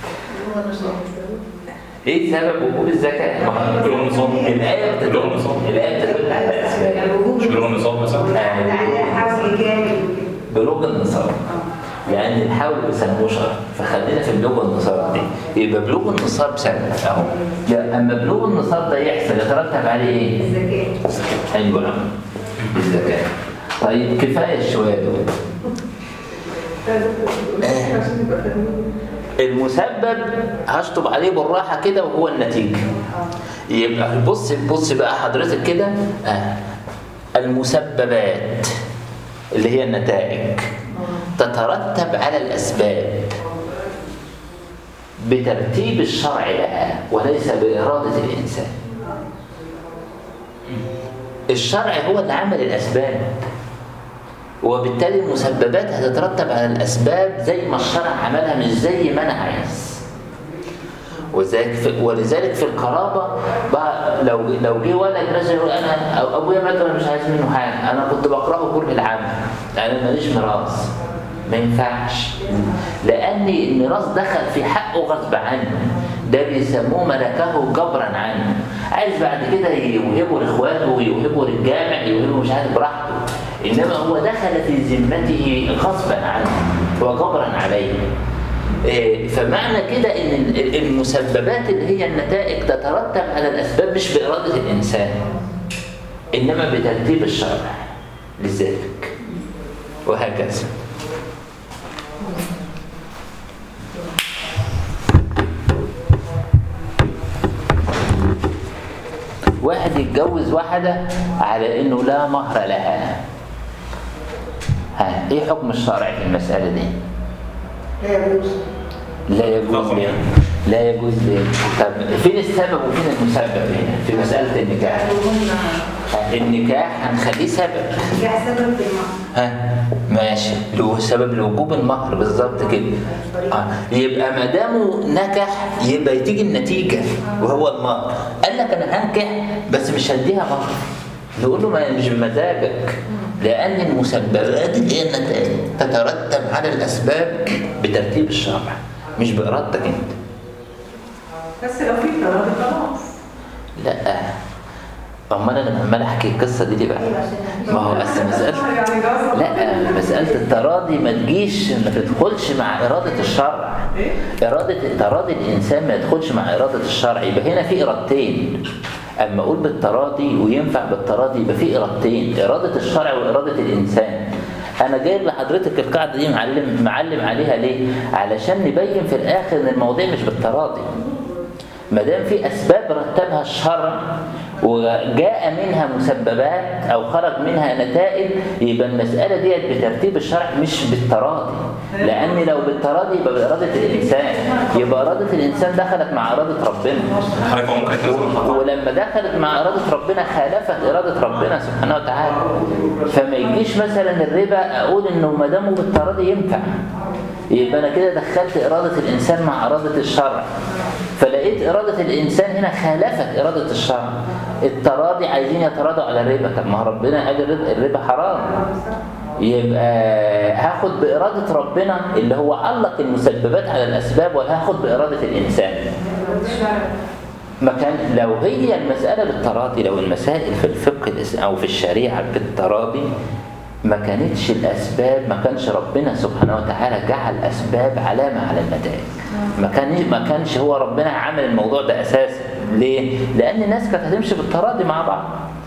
Speaker 1: ايه سبب وجوب الزكاه؟ ما هو
Speaker 4: بلوغ النصاب.
Speaker 1: الايه بتدل
Speaker 4: بلوغ النصاب.
Speaker 1: الايه بتدل على اسباب
Speaker 2: الوجوب
Speaker 4: مش بلوغ النصاب مثلا
Speaker 2: على حول كامل
Speaker 1: بلوغ النصاب لان الحول بيسموه شرط فخلينا في بلوغ النصاب دي يبقى بلوغ النصاب سنه اهو لا اما بلوغ النصاب ده يحصل يترتب عليه ايه؟
Speaker 2: الزكاة
Speaker 1: حلو قوي الزكاه طيب كفايه شويه دول
Speaker 3: عشان نبقى فاهمين
Speaker 1: المسبب هشطب عليه بالراحه كده وهو النتيجه يبقى بص بص بقى حضرتك كده آه. المسببات اللي هي النتائج تترتب على الاسباب بترتيب الشرع لها وليس باراده الانسان الشرع هو اللي عمل الاسباب وبالتالي المسببات هتترتب على الاسباب زي ما الشرع عملها مش زي ما انا عايز وذلك في ولذلك في القرابه بقى لو لو جه ولد مثلا يقول انا أو ابويا مات وانا مش عايز منه حاجه انا كنت بكرهه كره العام انا ماليش ميراث ما ينفعش لان الميراث دخل في حقه غصب عنه ده بيسموه ملكه جبرا عنه عايز بعد كده يوهبه لاخواته ويوهبه للجامع يوهبه مش عارف براحته انما هو دخل في ذمته غصبا عنه وجبرا عليه إيه، فمعنى كده ان ال- المسببات اللي هي النتائج تترتب على الاسباب مش باراده الانسان انما بترتيب الشرع لذلك وهكذا واحد يتجوز واحدة على انه لا مهر لها ها ايه حكم الشرع في المسألة دي؟
Speaker 5: لا يجوز
Speaker 1: لا يجوز ليه؟ لا يجوز ليه؟ طب فين السبب وفين المسبب هنا في مسألة النكاح؟ النكاح هنخليه سبب
Speaker 2: نجاح سبب في المهر
Speaker 1: ها ماشي له سبب لوجوب المهر بالظبط كده آه. يبقى ما دامه نكح يبقى تيجي النتيجه وهو المهر قال لك انا هنكح بس مش هديها مهر نقول له ما مش بمزاجك لان المسببات اللي هي النتائج تترتب على الاسباب بترتيب الشرع مش بارادتك انت
Speaker 3: بس لو في تراضي خلاص
Speaker 1: لا امال انا عمال احكي القصه دي ليه بقى ما هو اصل مساله
Speaker 3: يعني جواز
Speaker 1: لا مسألة التراضي ما تجيش ما تدخلش مع إرادة الشرع إرادة تراضي الإنسان ما يدخلش مع إرادة الشرع يبقى هنا في إرادتين أما أقول بالتراضي وينفع بالتراضي يبقى في إرادتين إرادة الشرع وإرادة الإنسان أنا جايب لحضرتك القاعدة دي معلم معلم عليها ليه؟ علشان نبين في الآخر إن الموضوع مش بالتراضي ما دام في اسباب رتبها الشرع وجاء منها مسببات او خرج منها نتائج يبقى المساله ديت بترتيب الشرع مش بالتراضي لان لو بالتراضي يبقى باراده الانسان يبقى اراده الانسان دخلت مع اراده ربنا
Speaker 4: حضرتك هو ممكن يتنزل
Speaker 1: ولما دخلت مع إرادة ربنا خالفت إرادة ربنا سبحانه وتعالى فما يجيش مثلا الربا أقول إنه ما دامه بالتراضي ينفع يبقى أنا كده دخلت إرادة الإنسان مع إرادة الشرع فلقيت إرادة الإنسان هنا خالفت إرادة الشرع التراضي عايزين يتراضوا على الربا طب ما هو ربنا قال الربا- الربا حرام يبقى هاخد بإرادة ربنا اللي هو علق المسببات على الأسباب ولا هاخد بإرادة الإنسان ما كان لو هي المسألة بالتراضي لو المسائل في الفقه الإس- أو في الشريعة بالتراضي ما كانتش الأسباب ما كانش ربنا سبحانه وتعالى جعل أسباب علامة على النتائج ما كان ما كانش هو ربنا عامل الموضوع ده أساسا ليه؟ لأن الناس كانت هتمشي بالتراضي مع بعض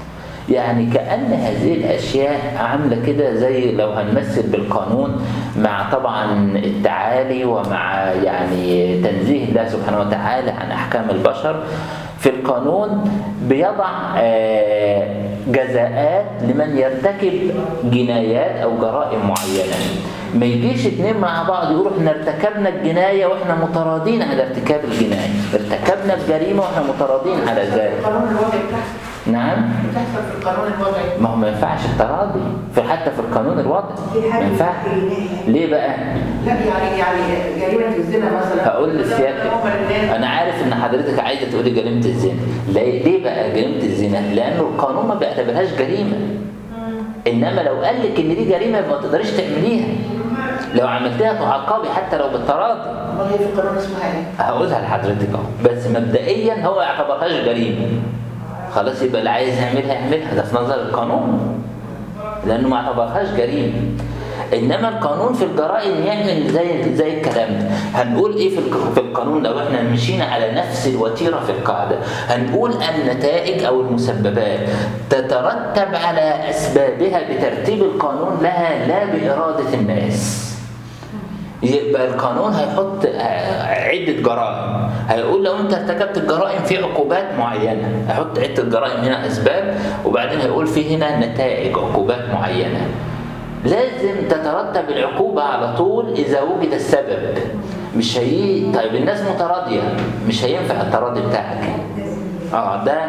Speaker 1: يعني كأن هذه الأشياء عاملة كده زي لو هنمثل بالقانون مع طبعا التعالي ومع يعني تنزيه الله سبحانه وتعالى عن أحكام البشر في القانون بيضع آه، جزاءات لمن يرتكب جنايات أو جرائم معينة ما يجيش اتنين مع بعض يقولوا احنا ارتكبنا الجناية واحنا متراضين على ارتكاب الجناية ارتكبنا الجريمة واحنا متراضين على ذلك
Speaker 5: القانون الوضعي بتاعها
Speaker 1: نعم
Speaker 5: بتحصل في القانون الوضعي
Speaker 1: ما هو ما ينفعش التراضي في حتى في القانون الوضعي
Speaker 2: في
Speaker 1: ما
Speaker 2: حاجة
Speaker 1: ينفعش ليه بقى؟
Speaker 5: لا يعني يعني جريمة الزنا مثلا
Speaker 1: هقول لسيادتك
Speaker 5: هما الاثنين
Speaker 1: انا عارف ان حضرتك عايزه تقولي جريمه الزنا ليه ليه بقى جريمه الزنا؟ لانه القانون ما بيعتبرهاش جريمه انما لو قال لك ان دي جريمه ما تقدريش تعمليها لو عملتها تعاقبي حتى لو بالتراضي
Speaker 5: امال هي في القانون اسمها ايه؟
Speaker 1: هقولها لحضرتك اهو بس مبدئيا هو ما يعتبرهاش جريمه خلاص يبقى اللي عايز يعملها يعملها ده في نظر القانون لانه ما اعتبرهاش جريمه انما القانون في الجرائم يعمل زي زي الكلام ده هنقول ايه في الق- في القانون لو احنا مشينا على نفس الوتيره في القاعده هنقول النتائج او المسببات تترتب على اسبابها بترتيب القانون لها لا باراده الناس يبقى القانون هيحط آه، عدة جرائم هيقول لو انت ارتكبت الجرائم في عقوبات معينة هيحط عدة جرائم هنا أسباب وبعدين هيقول في هنا نتائج عقوبات معينة لازم تترتب العقوبة على طول إذا وجد السبب مش هي طيب الناس متراضية مش هينفع التراضي بتاعك اه ده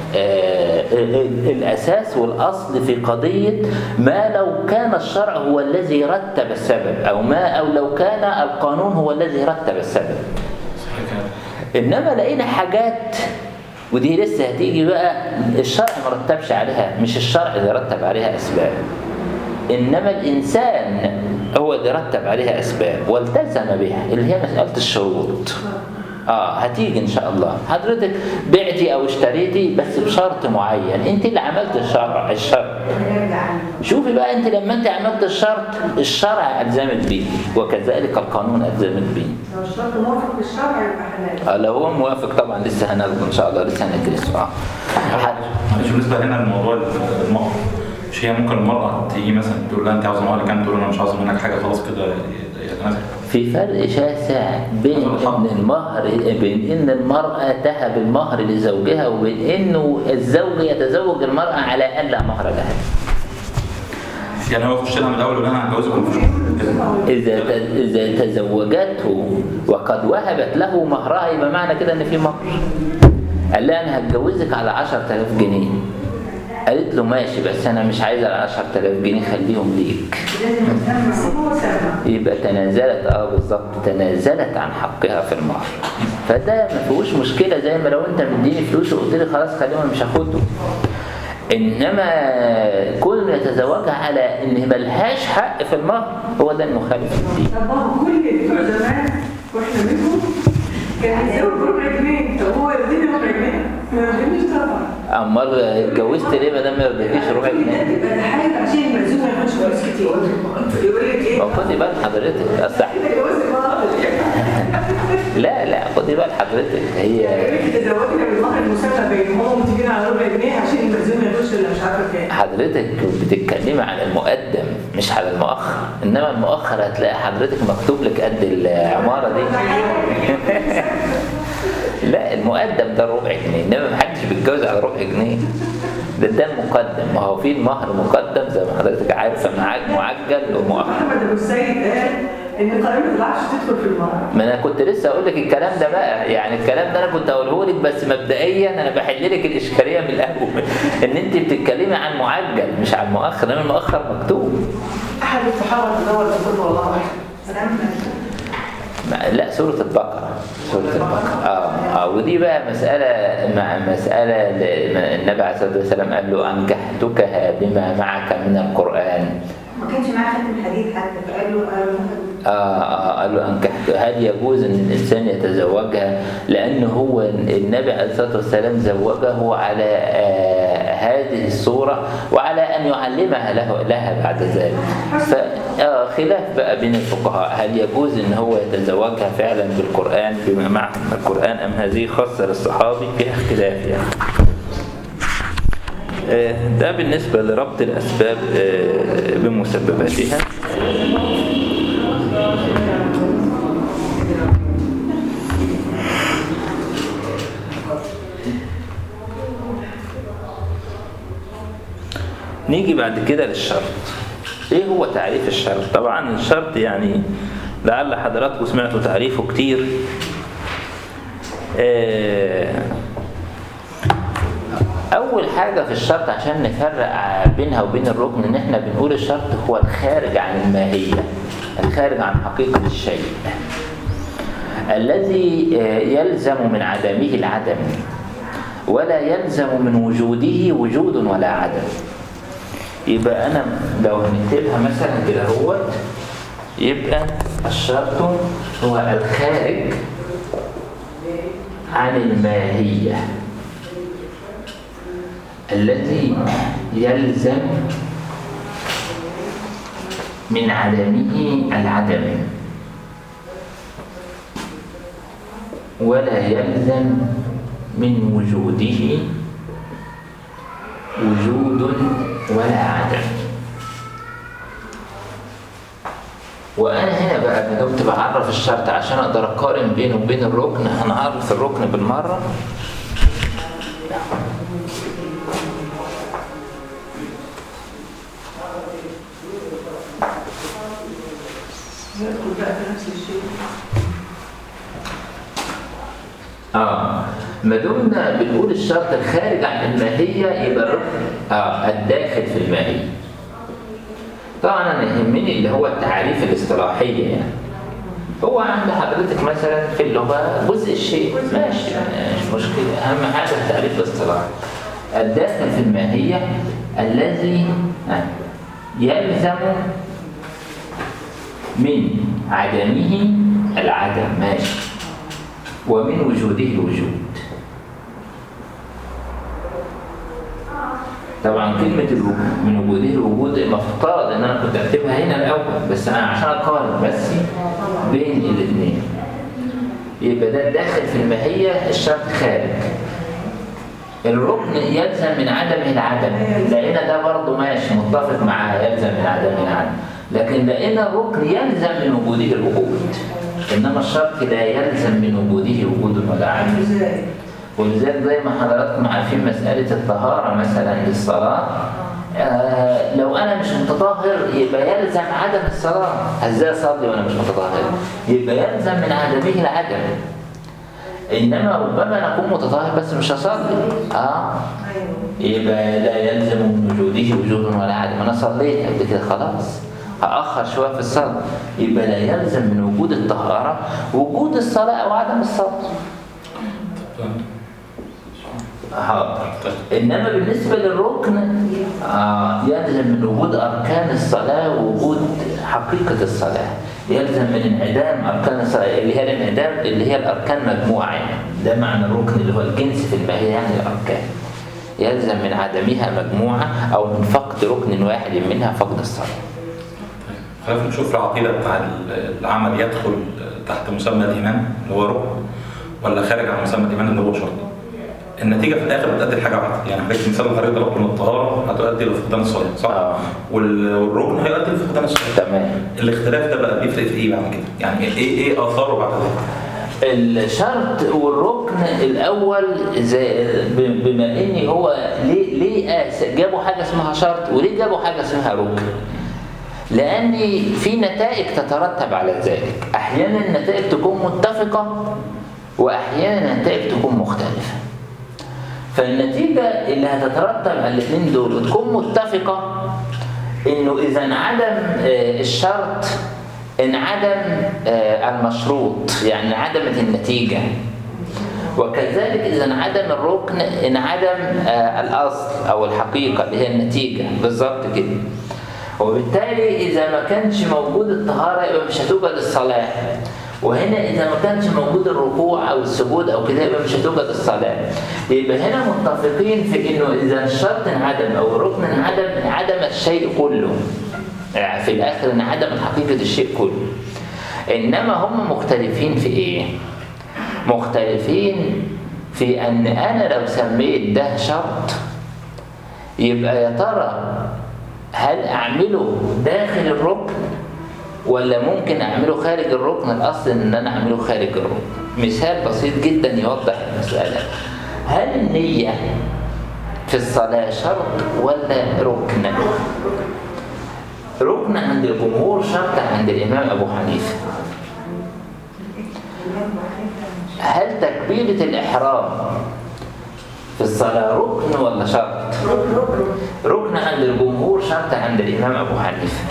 Speaker 1: آه ال- ال- الاساس والاصل في قضيه ما لو كان الشرع هو الذي رتب السبب او ما او لو كان القانون هو الذي رتب السبب انما لقينا حاجات ودي لسه هتيجي بقى الشرع ما رتبش عليها مش الشرع اللي رتب عليها اسباب انما الانسان هو اللي رتب عليها اسباب والتزم بها اللي هي مساله الشروط اه هتيجي ان شاء الله حضرتك بعتي او اشتريتي بس بشرط معين انت اللي عملت الشرع الشرط
Speaker 2: نرجع عنه
Speaker 1: شوفي بقى انت لما انت عملت الشرط الشرع الزمك بيه وكذلك القانون الزمك بيه
Speaker 3: لو الشرط موافق للشرع يبقى حلال
Speaker 1: آه لو هو موافق طبعا لسه هناخده ان شاء الله لسه هندرسه اه حد-
Speaker 4: معلش بالنسبه هنا لموضوع المهر مش هي ممكن المرأة تيجي مثلا تقول لها انت عاوزه مهر كام تقول له انا مش عاوز منك حاجه خلاص كده يتنازل
Speaker 1: في فرق شاسع بين ان المهر بين ان المرأة تهب المهر لزوجها وبين انه الزوج يتزوج المرأة على ان لا مهر لها
Speaker 4: يعني هو يخش لها من الاول يقول انا هتجوزك ومفيش كده
Speaker 1: إذا ت- إذا تزوجته وقد وهبت له مهرها يبقى معنى كده إن في مهر. قال لها أنا هتجوزك على 10000 جنيه. قالت له ماشي بس أنا مش عايزة ال 10000 جنيه خليهم ليك.
Speaker 2: لازم نسمع
Speaker 3: هو سامع
Speaker 1: يبقى تنازلت اه بالظبط تنازلت عن حقها في المهر. فده ما فيهوش مشكلة زي ما لو أنت مديني فلوس وقلت لي خلاص خليهم أنا مش هاخده. إنما كل يتزوجها على إن ملهاش حق في المهر هو ده المخالف للدين.
Speaker 3: طب ما هو كل اللي بتوع زمان واحنا منهم كان يتزوج بربع جنيه طب هو يرضيني ربع جنيه؟ ما يرضينيش طبعا
Speaker 1: امال اتجوزت ليه ما دام ما يرضيكيش ربع جنيه
Speaker 3: يبقى ده حاجه عشان المأذون ما ياخدش فلوس كتير يقول لك ايه؟
Speaker 1: ما خدي بال حضرتك اصل
Speaker 3: انت جوزك باطل
Speaker 1: لا لا خدي بال حضرتك هي
Speaker 3: يقول لك تزوجنا بالمهر المسمى بينهم وتجينا على ربع جنيه عشان المأذون ما ياخدش الا مش عارفه كام
Speaker 1: حضرتك بتتكلمي عن المقدم مش على المؤخر انما المؤخر هتلاقي حضرتك مكتوب لك قد العماره دي لا المقدم ده ربع جنيه انما محدش بيتجوز على ربع جنيه ده ده المقدم ما هو في المهر مقدم زي ما حضرتك عارفه معاك معجل ومؤخر
Speaker 3: احمد ابو السيد قال ان القانون ما تطلعش تدخل في المهر
Speaker 1: ما انا كنت لسه اقول لك الكلام ده بقى يعني الكلام ده انا كنت اقوله لك بس مبدئيا انا بحل لك الاشكاليه من الاول ان انت بتتكلمي عن معجل مش عن مؤخر انما المؤخر مكتوب
Speaker 5: احد الصحابه تزوج بكل والله واحد
Speaker 1: ما- لا سورة البقرة سورة البقرة اه, آه ودي بقى مسألة مع مسألة ل- النبي عليه الصلاة والسلام قال له أنكحتكها بما معك من القرآن
Speaker 2: ما كانش معاه ختم الحديد حتى فقال له قال له
Speaker 1: آه آه قال له أنكحت هل يجوز أن الإنسان يتزوجها لأن هو النبي عليه الصلاة والسلام زوجه على آه هذه الصورة وعلى أن يعلمها له لها بعد ذلك فخلاف بقى بين الفقهاء هل يجوز أن هو يتزوجها فعلا بالقرآن بما معه من القرآن أم هذه خاصة للصحابي فيها اختلاف يعني آه، ده بالنسبة لربط الأسباب آه، بمسبباتها نيجي بعد كده للشرط ايه هو تعريف الشرط طبعا الشرط يعني لعل حضراتكم سمعتوا تعريفه كتير آه، اول حاجه في الشرط عشان نفرق بينها وبين الركن ان احنا بنقول الشرط هو الخارج عن الماهيه الخارج عن حقيقه الشيء الذي آه، يلزم من عدمه العدم ولا يلزم من وجوده وجود ولا عدم يبقى انا لو هنكتبها مثلا كده هو يبقى الشرط هو الخارج عن الماهيه الذي يلزم من عدمه العدم ولا يلزم من وجوده وجود ولا عدم وانا هنا بقى ما دمت بعرف الشرط عشان اقدر اقارن بينه وبين الركن هنعرف الركن بالمره
Speaker 3: يدخل بقى في نفس الشيء
Speaker 1: اه ما دمنا بنقول الشرط الخارج عن الماهيه يبقى الركن اه الداخل في الماهيه طبعا انا يهمني اللي هو التعريف الاصطلاحيه يعني هو عند حضرتك مثلا في اللغه جزء الشيء ماشي مش مشكله اهم حاجه التعريف الاصطلاحي الداخل في الماهيه الذي آه، يلزم من عدمه العدم ماشي ومن وجوده الوجود طبعا كلمة الوجود من وجوده الوجود المفترض ان انا كنت اكتبها هنا الاول بس انا عشان اقارن بس بين الاثنين يبقى ده داخل في الماهية الشرط خارج الركن يلزم من عدمه العدم لقينا ده برضه ماشي متفق معاه يلزم من عدمه العدم لكن لقينا الركن يلزم من وجوده الوجود انما الشرط لا يلزم من وجوده وجود ولا عدم
Speaker 2: ازاي؟
Speaker 1: ولذلك زي ما حضراتكم عارفين مسألة الطهارة مثلا للصلاة آه لو أنا مش متطهر يبقى يلزم عدم الصلاة ازاي أصلي وأنا مش متطهر يبقى يلزم من عدمه العدم إنما ربما أنا أكون متطهر بس مش هصلي آه
Speaker 2: ايوه
Speaker 1: يبقى لا يلزم من وجوده وجود ولا عدم أنا صليت قبل كده خلاص هأخر شوية في الصلاة يبقى لا يلزم من وجود الطهارة وجود الصلاة أو عدم الصلاة حاضر انما بالنسبه للركن آه يلزم من وجود اركان الصلاه ووجود حقيقه الصلاه يلزم من انعدام اركان الصلاه اللي هي الانعدام اللي هي الاركان مجموعه يعني ده معنى الركن اللي هو الجنس في الماهيه يعني الاركان يلزم من عدمها مجموعه او من فقد ركن واحد منها فقد الصلاه
Speaker 4: خلينا نشوف العقيدة بتاع العمل يدخل تحت مسمى الإيمان اللي هو ركن ولا خارج عن مسمى الإيمان اللي هو شرط النتيجة في الآخر بتؤدي لحاجة واحدة يعني حضرتك مثال اللي حضرتك ضربته من الطهارة هتؤدي لفقدان الصلاة صح؟
Speaker 1: آه.
Speaker 4: وال- والركن هيؤدي لفقدان الصلاة
Speaker 1: تمام
Speaker 4: الاختلاف ده بقى بيفرق في إيه بعد كده؟ يعني إيه إيه آثاره بعد ذلك؟
Speaker 1: الشرط والركن الاول زي ب- بما ان هو ليه ليه آس- جابوا حاجه اسمها شرط وليه جابوا حاجه اسمها ركن لان في نتائج تترتب على ذلك احيانا النتائج تكون متفقه واحيانا النتائج تكون مختلفه فالنتيجه اللي هتترتب على الاثنين دول وتكون متفقه انه اذا انعدم آه، الشرط انعدم آه، المشروط يعني انعدمت النتيجه وكذلك اذا انعدم الركن انعدم آه، الاصل او الحقيقه اللي هي النتيجه بالظبط كده وبالتالي اذا ما كانش موجود الطهاره يبقى مش هتوجد الصلاه وهنا اذا ما كانش موجود الركوع او السجود او كده يبقى مش هتوجد الصلاه يبقى هنا متفقين في انه اذا الشرط انعدم او الركن انعدم انعدم الشيء كله يعني في الاخر انعدمت حقيقه الشيء كله انما هم مختلفين في ايه مختلفين في ان انا لو سميت ده شرط يبقى يا ترى هل اعمله داخل الركن ولا ممكن اعمله خارج الركن الاصل ان انا اعمله خارج الركن مثال بسيط جدا يوضح المساله هل النيه في الصلاه شرط ولا ركن ركن عند الجمهور شرط عند الامام ابو حنيفه هل تكبيره الاحرام في الصلاه ركن ولا شرط ركن عند الجمهور شرط عند الامام ابو حنيفه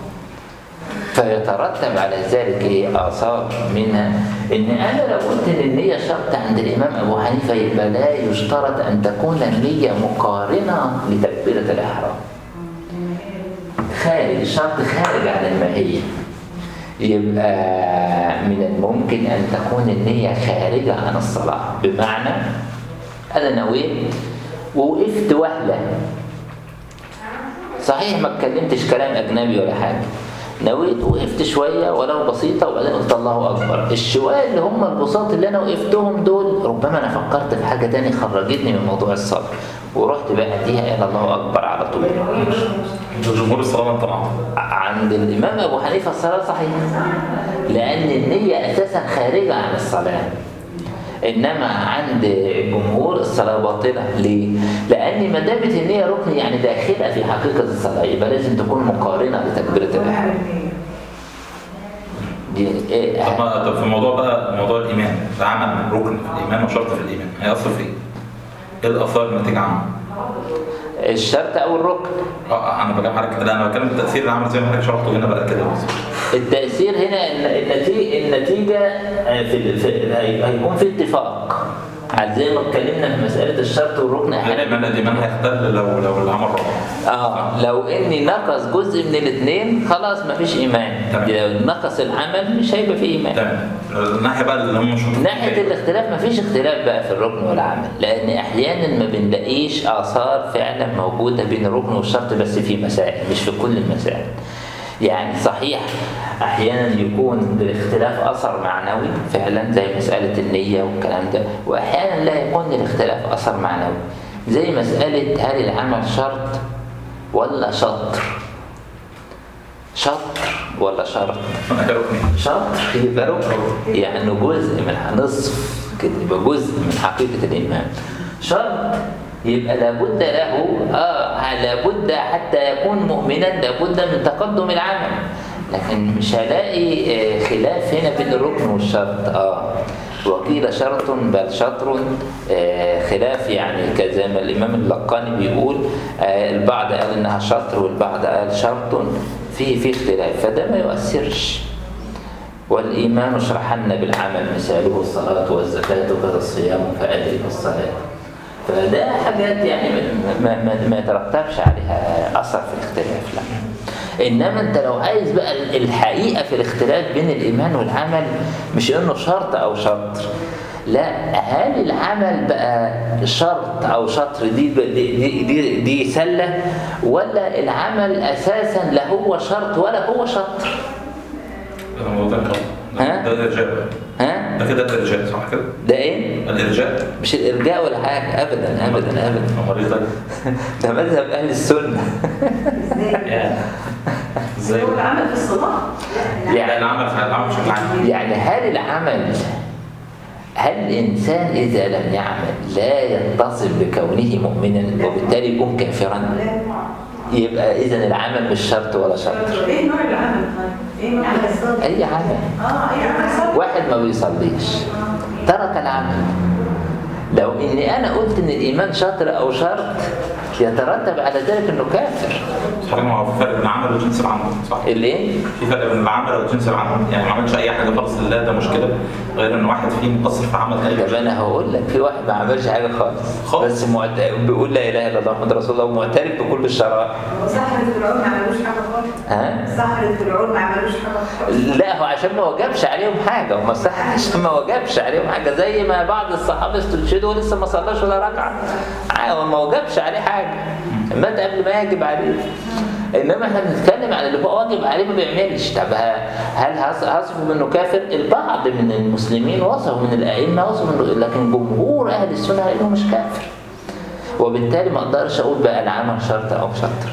Speaker 1: فيترتب على ذلك ايه اثار منها ان انا لو قلت ان النيه شرط عند الامام ابو حنيفه يبقى لا يشترط ان تكون النيه مقارنه لتكبيره الاحرام خارج الشرط خارج عن الماهيه يبقى من الممكن ان تكون النيه خارجه عن الصلاه بمعنى انا نويت ووقفت وهله صحيح ما اتكلمتش كلام اجنبي ولا حاجه نويت وقفت شويه ولو بسيطه وبعدين قلت الله اكبر الشويه اللي هم البساط اللي انا وقفتهم دول ربما انا فكرت في حاجه تاني خرجتني من موضوع الصلاه ورحت بعديها الى الله اكبر على طول
Speaker 4: جمهور الصلاة طبعا
Speaker 1: عند الامام ابو حنيفه الصلاه صحيحه لان النيه اساسا خارجه عن الصلاه انما عند الجمهور الصلاه باطله ليه لان ما دامت النيه ركن يعني داخله في حقيقه الصلاه يبقى لازم تكون مقارنه لتكبيره الاحرام دي إيه
Speaker 4: طب ما- طب في الموضوع بقى موضوع الإيمان ده عمل ركن في الإيمان وشرط في الإيمان هيأثر في إيه؟ إيه الآثار الناتجة عنه؟
Speaker 1: الشرط او الركن
Speaker 4: اه انا بجمع حضرتك لا انا بتكلم التاثير العمل زي ما حضرتك شرحته هنا بقى كده بس
Speaker 1: التأثير هنا إن النتيجة, النتيجة آه، في, في هي- هيكون في اتفاق على زي ما اتكلمنا في مساله الشرط والركن احيانا
Speaker 4: الإيمان الإيمان هيختل لو لو العمل رابع
Speaker 1: اه لو اني نقص جزء من الاثنين خلاص مفيش ايمان
Speaker 4: تمام.
Speaker 1: لو نقص العمل مش هيبقى فيه ايمان
Speaker 4: تمام الناحية بقى اللي هم مش
Speaker 1: من ناحيه الاختلاف مفيش اختلاف بقى في الركن والعمل لان احيانا ما بنلاقيش اثار فعلا موجوده بين الركن والشرط بس في مسائل مش في كل المسائل يعني صحيح احيانا يكون للاختلاف اثر معنوي فعلا زي مساله النيه والكلام ده واحيانا لا يكون للاختلاف اثر معنوي زي مساله هل العمل شرط ولا شطر شطر ولا شرط شطر يبقى ركن يعني جزء من نصف كده يبقى جزء من حقيقة الإيمان شرط يبقى لابد له اه لابد حتى يكون مؤمنا لابد من تقدم العمل لكن مش هلاقي آه، خلاف هنا بين الركن والشرط اه وقيل شرط بل شطر آه، خلاف يعني كزي ما الامام اللقاني بيقول آه، البعض قال انها شطر والبعض قال شرط في في اختلاف فده ما يؤثرش والإيمان اشرحن بالعمل مثاله الصلاة والزكاة وكذا الصيام فأدرك الصلاة فده حاجات يعني ما, ما, ما يترتبش عليها أثر في الاختلاف لا إنما أنت لو عايز بقى الحقيقة في الاختلاف بين الإيمان والعمل مش إنه شرط أو شطر لا هل العمل بقى شرط او شطر دي دي دي, دي, دي سله ولا العمل اساسا لا هو شرط ولا هو شطر
Speaker 4: الموضوع ده
Speaker 1: ها؟
Speaker 4: ده الإرجاء
Speaker 1: ها
Speaker 4: ده كده الإرجاء صح كده؟
Speaker 1: ده ايه
Speaker 4: الإرجاء
Speaker 1: مش الارجاء ولا حاجه ابدا ابدا ابدا
Speaker 4: أمال إيه طيب؟
Speaker 1: ده مذهب اهل السنه
Speaker 2: ازاي؟
Speaker 4: ازاي؟
Speaker 3: هو العمل في الصلاة
Speaker 4: لا
Speaker 1: يعني
Speaker 4: العمل العمل بشكل عام
Speaker 1: يعني هل العمل هل الانسان اذا لم يعمل لا يتصف بكونه مؤمنا وبالتالي يكون كافرا يبقى اذا العمل مش شرط ولا شرط
Speaker 3: ايه نوع العمل طيب؟ ايه نوع
Speaker 2: عمل
Speaker 3: العمل؟
Speaker 2: الصادق
Speaker 1: اي عمل
Speaker 3: اه ايه عمل صح؟
Speaker 1: واحد ما بيصليش ترك العمل لو اني انا قلت ان الايمان شطر او شرط يترتب على ذلك انه كافر
Speaker 4: صحيح ما هو في فرق بين العمل وجنس العمل صح؟
Speaker 1: ليه؟
Speaker 4: في فرق بين العمل وجنس العمل يعني ما عملش اي حاجه خالص لله ده مشكله غير ان واحد فيه مقصر في عمل
Speaker 1: طب
Speaker 4: تاني
Speaker 1: انا هقول لك في واحد ما عملش حاجه خالص
Speaker 4: خالص.
Speaker 1: بس معت... بيقول لا اله الا الله محمد رسول الله ومعترف بكل الشرائع
Speaker 2: وسحرة فرعون ما عملوش حاجة خالص
Speaker 1: ها؟
Speaker 2: سحرة فرعون ما عملوش حاجة خالص
Speaker 1: لا هو عشان ما وجبش عليهم حاجه هم صح عشان ما وجبش عليهم حاجه زي ما بعض الصحابه استرشدوا ولسه ما صلاش ولا ركعه آه، هو ما وجبش عليه حاجه مات قبل ما يجب عليه انما احنا بنتكلم عن اللي هو واجب عليه ما بيعملش طب ه- هل هص- هصفه بانه كافر؟ البعض من المسلمين وصفوا من الائمه وصفوا منه لكن جمهور اهل السنه قالوا مش كافر وبالتالي ما اقدرش اقول بقى العمل شرط او شطر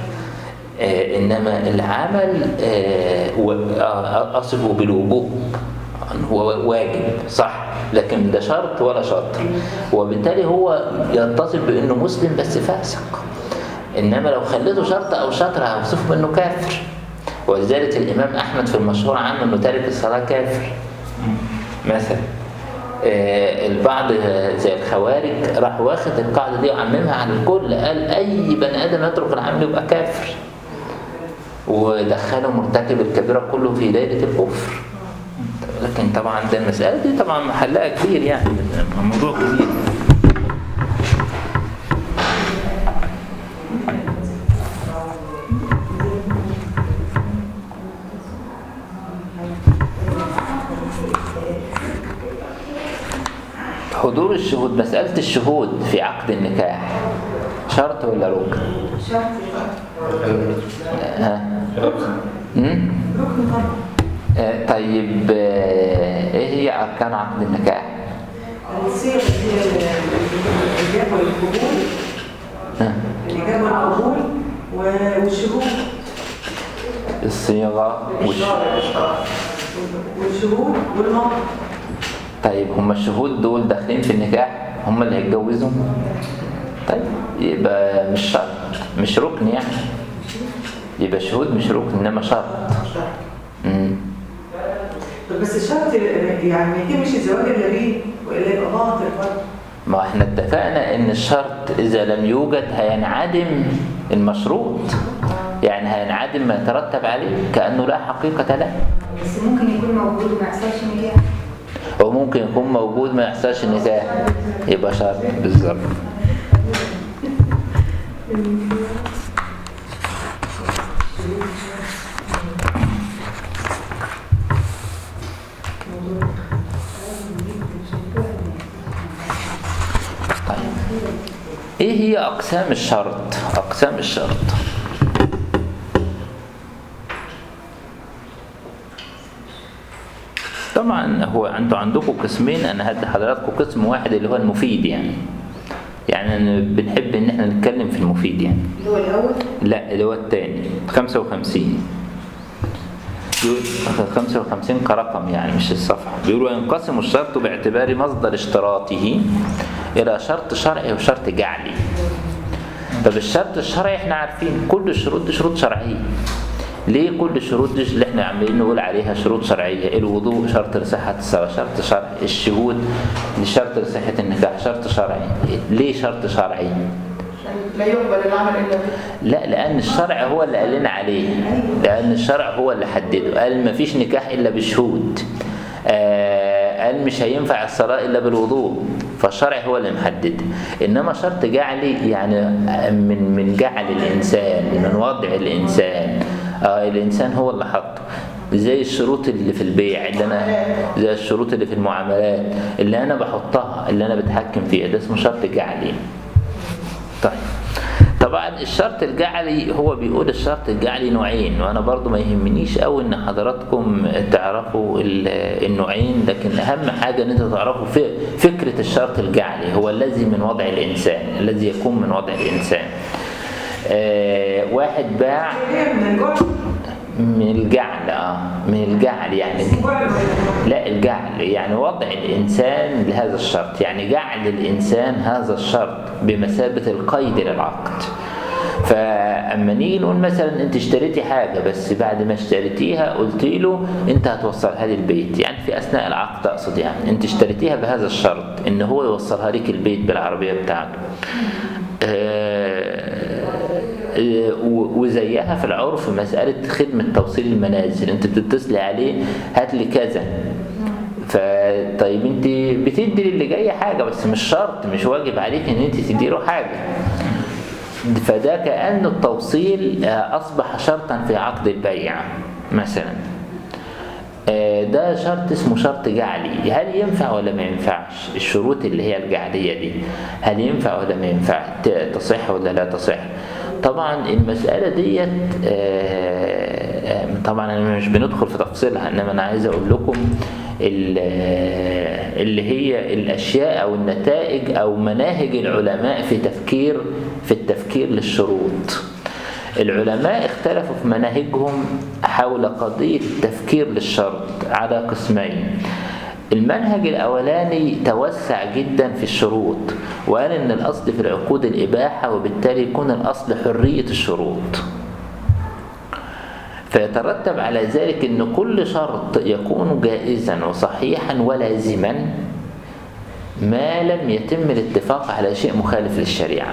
Speaker 1: آه انما العمل آه و- آه، اصفه بالوجوب هو واجب صح لكن ده شرط ولا شطر وبالتالي هو يتصف بانه مسلم بس فاسق انما لو خليته شرط او شطر هوصفه بانه كافر ولذلك الامام احمد في المشهور عنه انه تارك الصلاه كافر مثلا آه، البعض آه، زي الخوارج راح واخد القاعده دي وعممها على الكل قال اي بني ادم يترك العمل يبقى كافر ودخلوا مرتكب الكبيره كله في دائره الكفر لكن طبعا ده المساله دي طبعا محلها كبير يعني موضوع كبير حضور الشهود مسألة الشهود في عقد النكاح شرط ولا ركن؟
Speaker 2: شرط
Speaker 1: ها؟ مم؟
Speaker 3: ركن طبعا
Speaker 1: آه، طيب آه، ايه هي اركان عقد النكاح؟
Speaker 2: الصيغ اللي هي الإجابة والقبول
Speaker 1: ها؟
Speaker 2: الإجابة والقبول
Speaker 3: و- والشهود
Speaker 1: الصيغه والش...
Speaker 3: والشهود والمهر
Speaker 1: طيب هم الشهود دول داخلين في النكاح هم اللي هيتجوزوا طيب يبقى مش شرط مش ركن يعني يبقى شهود مش ركن انما شرط مم.
Speaker 3: طب بس الشرط يعني ما يتمش الزواج الا بيه والا يبقى باطل برضه
Speaker 1: ما احنا اتفقنا ان الشرط اذا لم يوجد هينعدم المشروط يعني هينعدم ما يترتب عليه كانه لا حقيقه له
Speaker 2: بس ممكن يكون موجود وما يحصلش نجاح
Speaker 1: هو ممكن يكون موجود ما يحصلش نكاح يبقى شرط بالظبط طيب ايه هي اقسام الشرط اقسام الشرط طبعا هو انتوا عندكم قسمين انا هدي حضراتكم قسم واحد اللي هو المفيد يعني يعني أنا بنحب ان احنا نتكلم في المفيد يعني
Speaker 2: اللي هو الاول
Speaker 1: لا اللي هو الثاني 55 بيقول 55 كرقم يعني مش الصفحة بيقولوا ينقسم الشرط باعتبار مصدر اشتراطه إلى شرط شرعي وشرط جعلي طب الشرط الشرعي احنا عارفين كل الشروط دي شروط شرعية ليه كل الشروط دي اللي احنا عمالين نقول عليها شروط شرعية الوضوء شرط لصحة الصلاة شرط شرعي الشهود شرط لصحة النكاح شرط شرعي ليه شرط شرعي
Speaker 5: عشان لا يقبل العمل الا به
Speaker 1: لا لأن الشرع هو اللي قال لنا عليه لأن الشرع هو اللي حدده قال ما فيش نكاح إلا بشهود آه قال مش هينفع الصلاة إلا بالوضوء فالشرع هو اللي محدد إنما شرط جعلي يعني من من جعل الإنسان من وضع الإنسان آه الإنسان هو اللي حطه زي الشروط اللي في البيع اللي انا زي الشروط اللي في المعاملات اللي انا بحطها اللي انا بتحكم فيها ده اسمه شرط جعلي طيب طبعا الشرط الجعلي هو بيقول الشرط الجعلي نوعين وانا برضو ما يهمنيش قوي ان حضراتكم تعرفوا ال- النوعين لكن اهم حاجه ان انتوا تعرفوا في- فكره الشرط الجعلي هو الذي من وضع الانسان الذي يكون من وضع الانسان آه واحد باع
Speaker 3: هي من الجوع
Speaker 1: من الجعل اه من الجعل يعني لا الجعل يعني وضع الإنسان لهذا الشرط يعني جعل الإنسان هذا الشرط بمثابة القيد للعقد فأما نيجي نقول مثلا أنت اشتريتي حاجة بس بعد ما اشتريتيها قلت له أنت هتوصلها لي البيت يعني في أثناء العقد أقصد يعني أنت اشتريتيها بهذا الشرط إن هو يوصلها لك البيت بالعربية بتاعته آه، و- وزيها في العرف مسألة خدمة توصيل المنازل انت بتتصلي عليه هات لي كذا فطيب انت بتدي للي جاي حاجة بس مش شرط مش واجب عليك ان انت تدي له حاجة فده كأن التوصيل آه، أصبح شرطا في عقد البيع مثلا آه، ده شرط اسمه شرط جعلي هل ينفع ولا ما ينفعش الشروط اللي هي الجعلية دي هل ينفع ولا ما ينفع ت- تصح ولا لا تصح طبعا المسألة ديت آه، آه، طبعا انا مش بندخل في تفصيلها انما انا عايز اقول لكم ال- آه، اللي هي الاشياء او النتائج او مناهج العلماء في تفكير في التفكير للشروط العلماء اختلفوا في مناهجهم حول قضية التفكير للشرط على قسمين المنهج الأولاني توسع جدا في الشروط وقال إن الأصل في العقود الإباحة وبالتالي يكون الأصل حرية الشروط فيترتب على ذلك أن كل شرط يكون جائزا وصحيحا ولازما ما لم يتم الاتفاق على شيء مخالف للشريعة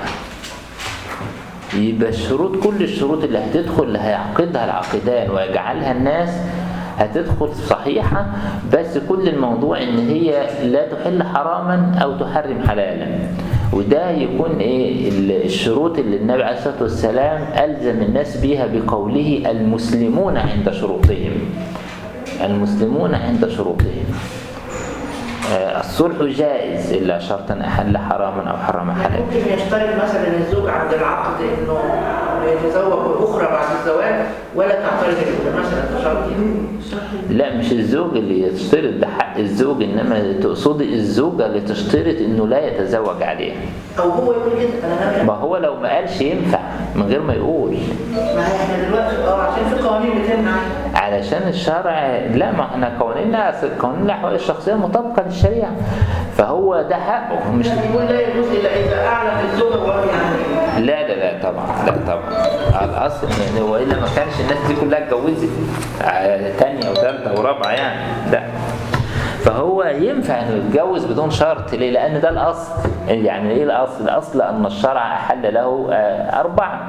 Speaker 1: يبقى الشروط كل الشروط اللي هتدخل اللي هيعقدها العاقدان ويجعلها الناس هتدخل صحيحة بس كل الموضوع ان هي لا تحل حراما او تحرم حلالا وده يكون ايه ال- الشروط اللي النبي عليه الصلاة والسلام ألزم الناس بيها بقوله المسلمون عند شروطهم المسلمون عند شروطهم آه، الصلح جائز إلا شرطا أحل حراما أو حرم حلالا
Speaker 5: ممكن يشترط مثلا الزوج عند العقد انه يتزوج الاخرى بعد الزواج ولا تعترض الاولى مثلا ده شرط
Speaker 1: لا مش الزوج اللي يشترط ده حق الزوج انما تقصدي الزوجه اللي تشترط انه لا يتزوج عليها
Speaker 5: او هو يقول كده انا ناوي
Speaker 1: ما هو لو ما قالش ينفع من غير ما يقول
Speaker 5: ما هي احنا دلوقتي اه عشان في قوانين بتمنع
Speaker 1: علشان الشرع لا ما احنا قوانيننا أصل قوانين الاحوال الشخصيه مطابقه للشريعه فهو ده حقه مش
Speaker 5: يقول لا يجوز الا اذا اعلن الزوجه وهو يعني
Speaker 1: لا لا لا طبعا لا طبعا على الاصل ان هو الا ما كانش الناس دي كلها اتجوزت آه، تانية وثالثة ورابعة يعني لا فهو ينفع انه يتجوز بدون شرط ليه؟ لان ده الاصل يعني ايه الاصل؟ الاصل ان الشرع احل له آه، اربعة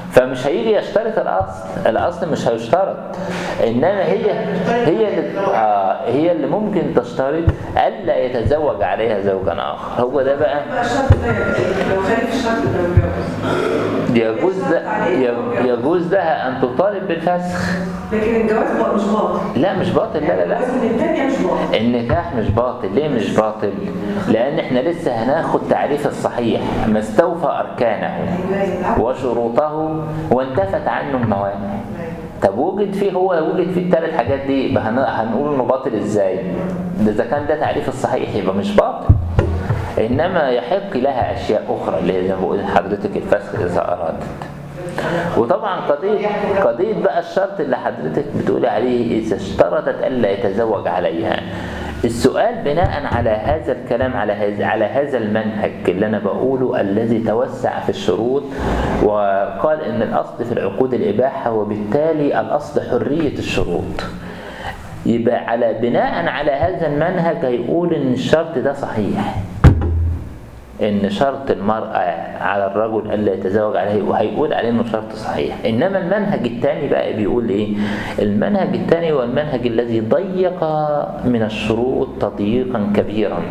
Speaker 1: فمش هيجي يشترط الاصل الاصل مش هيشترط انما هي هي اللي آه هي اللي ممكن تشترط الا يتزوج عليها زوجا اخر هو ده بقى
Speaker 3: بقى الشرط ده يعني لو خالف الشرط ده متجوز
Speaker 1: يجوز ده يجوز لها ان تطالب بالفسخ
Speaker 3: لكن الجواز بقى مش باطل
Speaker 1: لا مش باطل لا لا لا
Speaker 3: الجواز من الثانية مش باطل
Speaker 1: النكاح مش باطل ليه مش باطل لان احنا لسه هناخد تعريف الصحيح ما استوفى اركانه وشروطه وانتفت عنه الموانع طب وجد فيه هو وجد فيه الثلاث حاجات دي يبقى هن- هنقول انه باطل ازاي ده اذا كان ده تعريف الصحيح يبقى مش باطل انما يحق لها اشياء اخرى اللي هي زي ما بقول لحضرتك الفسخ اذا ارادت وطبعا قضية قضية بقى الشرط اللي حضرتك بتقولي عليه إذا اشترطت ألا يتزوج عليها السؤال بناء على هذا الكلام على هذا على هذا المنهج اللي أنا بقوله الذي توسع في الشروط وقال إن الأصل في العقود الإباحة وبالتالي الأصل حرية الشروط يبقى على بناء على هذا المنهج هيقول إن الشرط ده صحيح ان شرط المرأة على الرجل الا يتزوج عليه وهيقول عليه انه شرط صحيح انما المنهج الثاني بقى بيقول ايه المنهج الثاني هو المنهج الذي ضيق من الشروط تضييقا كبيرا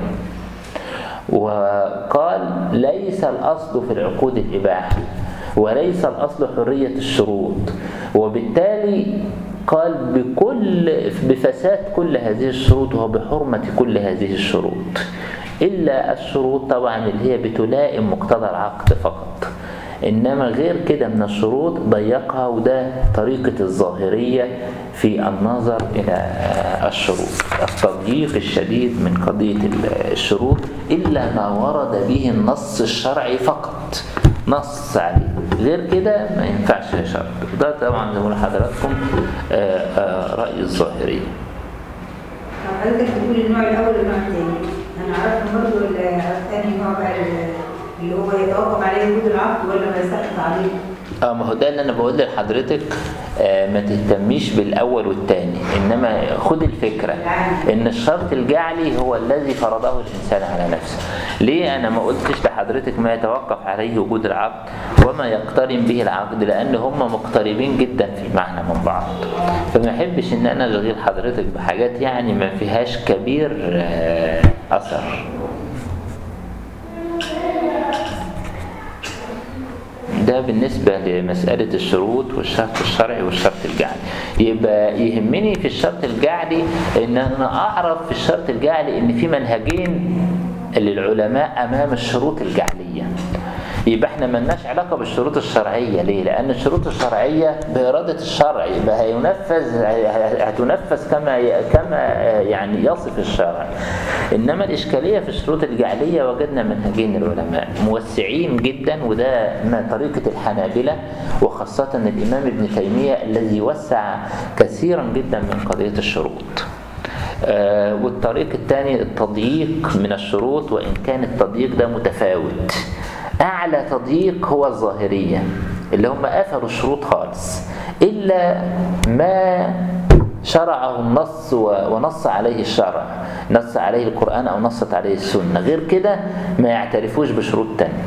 Speaker 1: وقال ليس الاصل في العقود الاباحه وليس الاصل حريه الشروط وبالتالي قال بكل بفساد كل هذه الشروط وبحرمه كل هذه الشروط إلا الشروط طبعا اللي هي بتلائم مقتضى العقد فقط إنما غير كده من الشروط ضيقها وده طريقة الظاهرية في النظر إلى الشروط التضييق الشديد من قضية الشروط إلا ما ورد به النص الشرعي فقط نص عليه غير كده ما ينفعش شرط ده طبعا زي ما بقول لحضراتكم آه، آه، رأي الظاهرية
Speaker 2: طب حضرتك بتقول النوع الاول والنوع الثاني انا عرفت برضه الثاني نوع بقى اللي هو يتوقف عليه وجود العقد ولا ما يسقط عليه
Speaker 1: اه ما هو ده اللي انا بقول لحضرتك آه ما تهتميش بالاول والثاني انما خد الفكره ان الشرط الجعلي هو الذي فرضه الانسان على نفسه ليه انا ما قلتش لحضرتك ما يتوقف عليه وجود العقد وما يقترن به العقد لان هم مقتربين جدا في المعنى من بعض فما احبش ان انا اشغل حضرتك بحاجات يعني ما فيهاش كبير آه اثر ده بالنسبة لمسألة الشروط والشرط الشرعي والشرط الجعلي يبقى يهمني في الشرط الجعلي ان انا اعرف في الشرط الجعلي ان في منهجين للعلماء امام الشروط الجعلية يبقى احنا ملناش علاقة بالشروط الشرعية ليه؟ لأن الشروط الشرعية بإرادة الشرع يبقى هينفذ هتنفذ كما كما يعني يصف الشرع. إنما الإشكالية في الشروط الجعلية وجدنا منهجين العلماء موسعين جدا وده ما طريقة الحنابلة وخاصة الإمام ابن تيمية الذي وسع كثيرا جدا من قضية الشروط. آه والطريق الثاني التضييق من الشروط وإن كان التضييق ده متفاوت. أعلى تضييق هو الظاهرية اللي هم قفلوا الشروط خالص إلا ما شرعه النص ونص عليه الشرع نص عليه القرآن أو نصت عليه السنة غير كده ما يعترفوش بشروط تانية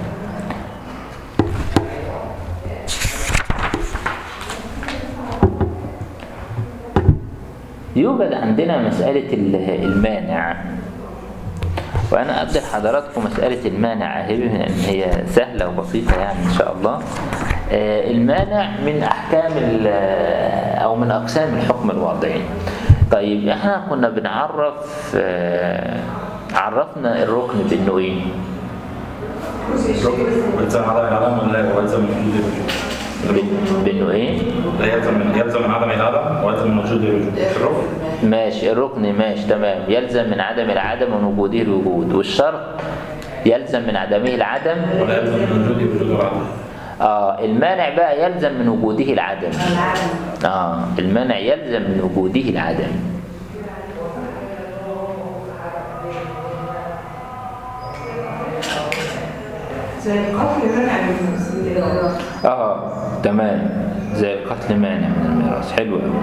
Speaker 1: يوجد عندنا مسألة المانع وأنا أبدأ حضراتكم مسألة المانع أهي لأن هي سهلة وبسيطة يعني إن شاء الله المانع من أحكام أو من أقسام الحكم الوضعي طيب إحنا كنا بنعرف عرفنا الركن بأنه إيه؟
Speaker 4: يلزم عدم العدم ولا ويلزم من وجود
Speaker 1: بأنه إيه؟
Speaker 4: لا يلزم من يلزم من عدم العدم ويلزم من وجود الوجود الركن
Speaker 1: ماشي الركن ماشي تمام يلزم من عدم العدم ومن وجوده الوجود والشرط يلزم من عدمه العدم
Speaker 4: ولا يلزم من وجوده وجود العدم
Speaker 1: اه المانع بقى يلزم من وجوده العدم
Speaker 2: العالم
Speaker 1: اه المانع يلزم من وجوده العدم
Speaker 3: زي القتل منع من المسلمين
Speaker 1: اه تمام زي القتل مانع من الميراث حلو قوي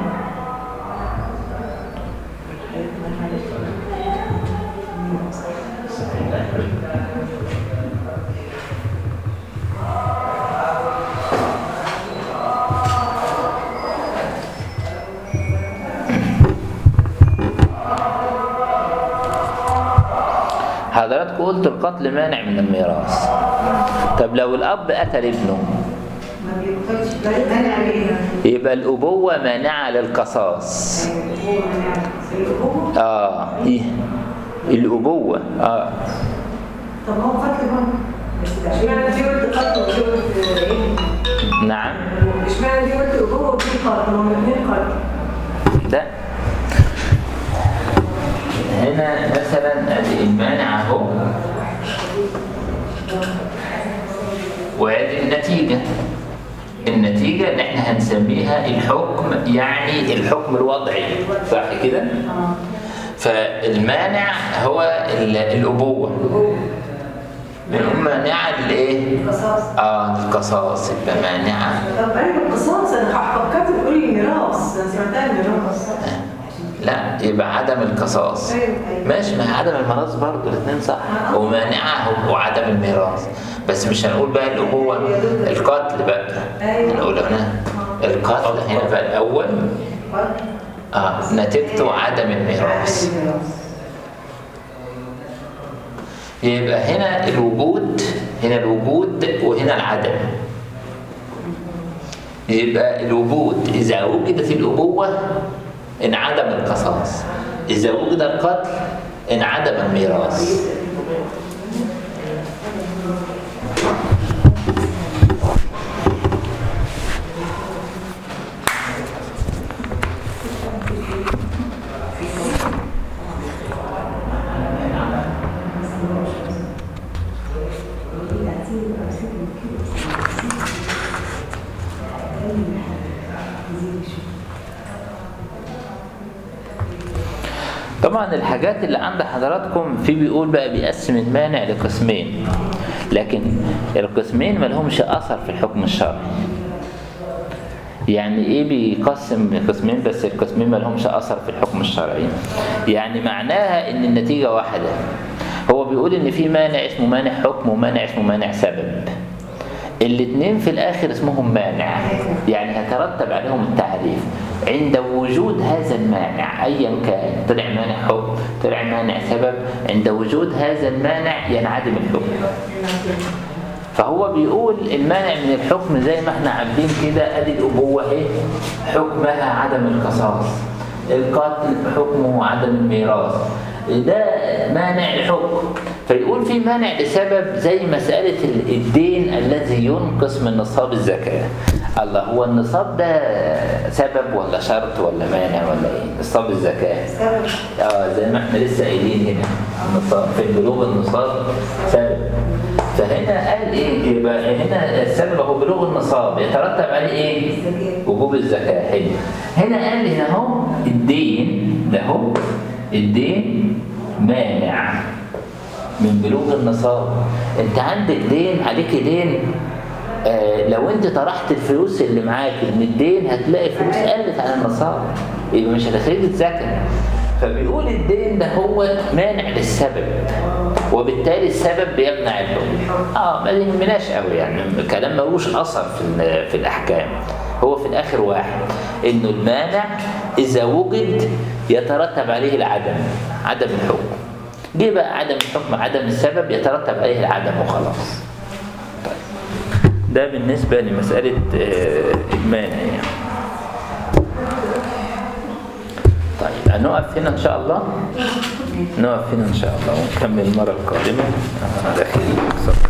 Speaker 1: حضراتكم قلتوا القتل مانع من الميراث طب لو الاب قتل ابنه
Speaker 2: ما بيقتلش بل منع ليه؟
Speaker 1: يبقى الابوه مانعه للقصاص
Speaker 2: هو منع الأبوة
Speaker 1: اه إيه؟ الابوه اه
Speaker 2: طب ما هو قتل برضه بس ده اشمعنى دي قلت قتل ودي قلت ايه؟
Speaker 1: نعم
Speaker 3: اشمعنى دي قلت ابوه ودي قاتل هم الاثنين قاتل
Speaker 1: ده هنا مثلا ادي المانع اهو وادي النتيجة النتيجة اللي احنا هنسميها الحكم يعني الحكم الوضعي صح كده؟ فالمانع هو ال- الأبوة بنقول مانعة لإيه؟
Speaker 2: قصاص
Speaker 1: اه القصاص يبقى مانعة
Speaker 3: طب انا القصاص انا فكرت بتقولي الميراث انا سمعتها الميراث
Speaker 1: لا يبقى عدم القصاص
Speaker 2: ايوه ايوه
Speaker 1: ماشي ما هي عدم الميراث برضه الاثنين صح ومانعه وعدم الميراث بس مش هنقول بقى الأبوة القتل بقى هنقول هنا القتل هنا بقى الأول
Speaker 2: قتل
Speaker 1: اه نتيجته عدم الميراث يبقى هنا الوجود هنا الوجود وهنا العدم يبقى الوجود إذا وجدت الأبوة انعدم القصاص إذا وجد القتل انعدم الميراث طبعا الحاجات اللي عند حضراتكم في بيقول بقى بيقسم المانع لقسمين لكن القسمين ما لهمش اثر في الحكم الشرعي يعني ايه بيقسم قسمين بس القسمين ما لهمش اثر في الحكم الشرعي يعني معناها ان النتيجه واحده هو بيقول ان في مانع اسمه مانع حكم ومانع اسمه مانع سبب الاثنين في الاخر اسمهم مانع يعني هترتب عليهم التعريف عند وجود هذا المانع ايا كان طلع مانع حكم طلع مانع سبب عند وجود هذا المانع ينعدم الحكم فهو بيقول المانع من الحكم زي ما احنا عاملين كده ادي الابوه اهي حكمها عدم القصاص القتل حكمه عدم الميراث ده مانع الحكم فيقول في مانع لسبب زي مسألة ال- الدين الذي ينقص من نصاب الزكاة الله هو النصاب ده سبب ولا شرط ولا مانع ولا ايه نصاب الزكاة
Speaker 2: سبب
Speaker 1: اه زي ما احنا لسه قايلين هنا النصاب في بلوغ النصاب سبب فهنا قال ايه يبقى هنا السبب هو بلوغ النصاب يترتب عليه ايه وجوب الزكاه حلو هنا قال هنا اهو الدين ده هو الدين مانع من بلوغ النصاب انت عندك دين عليك دين آه لو انت طرحت الفلوس اللي معاك من الدين هتلاقي فلوس قلت عن النصاب يبقى مش هتخرج الزكاه فبيقول الدين ده هو مانع للسبب وبالتالي السبب بيمنع الحكم اه ما يهمناش قوي يعني الكلام ملوش اثر في ال- في الاحكام هو في الاخر واحد انه المانع اذا وجد يترتب عليه العدم عدم الحكم جه بقى عدم الحكم عدم السبب يترتب عليه العدم وخلاص طيب ده بالنسبه لمساله آه، المانع يعني طيب هنقف هنا ان شاء الله نقف هنا ان شاء الله ونكمل المره القادمه آه، داخلين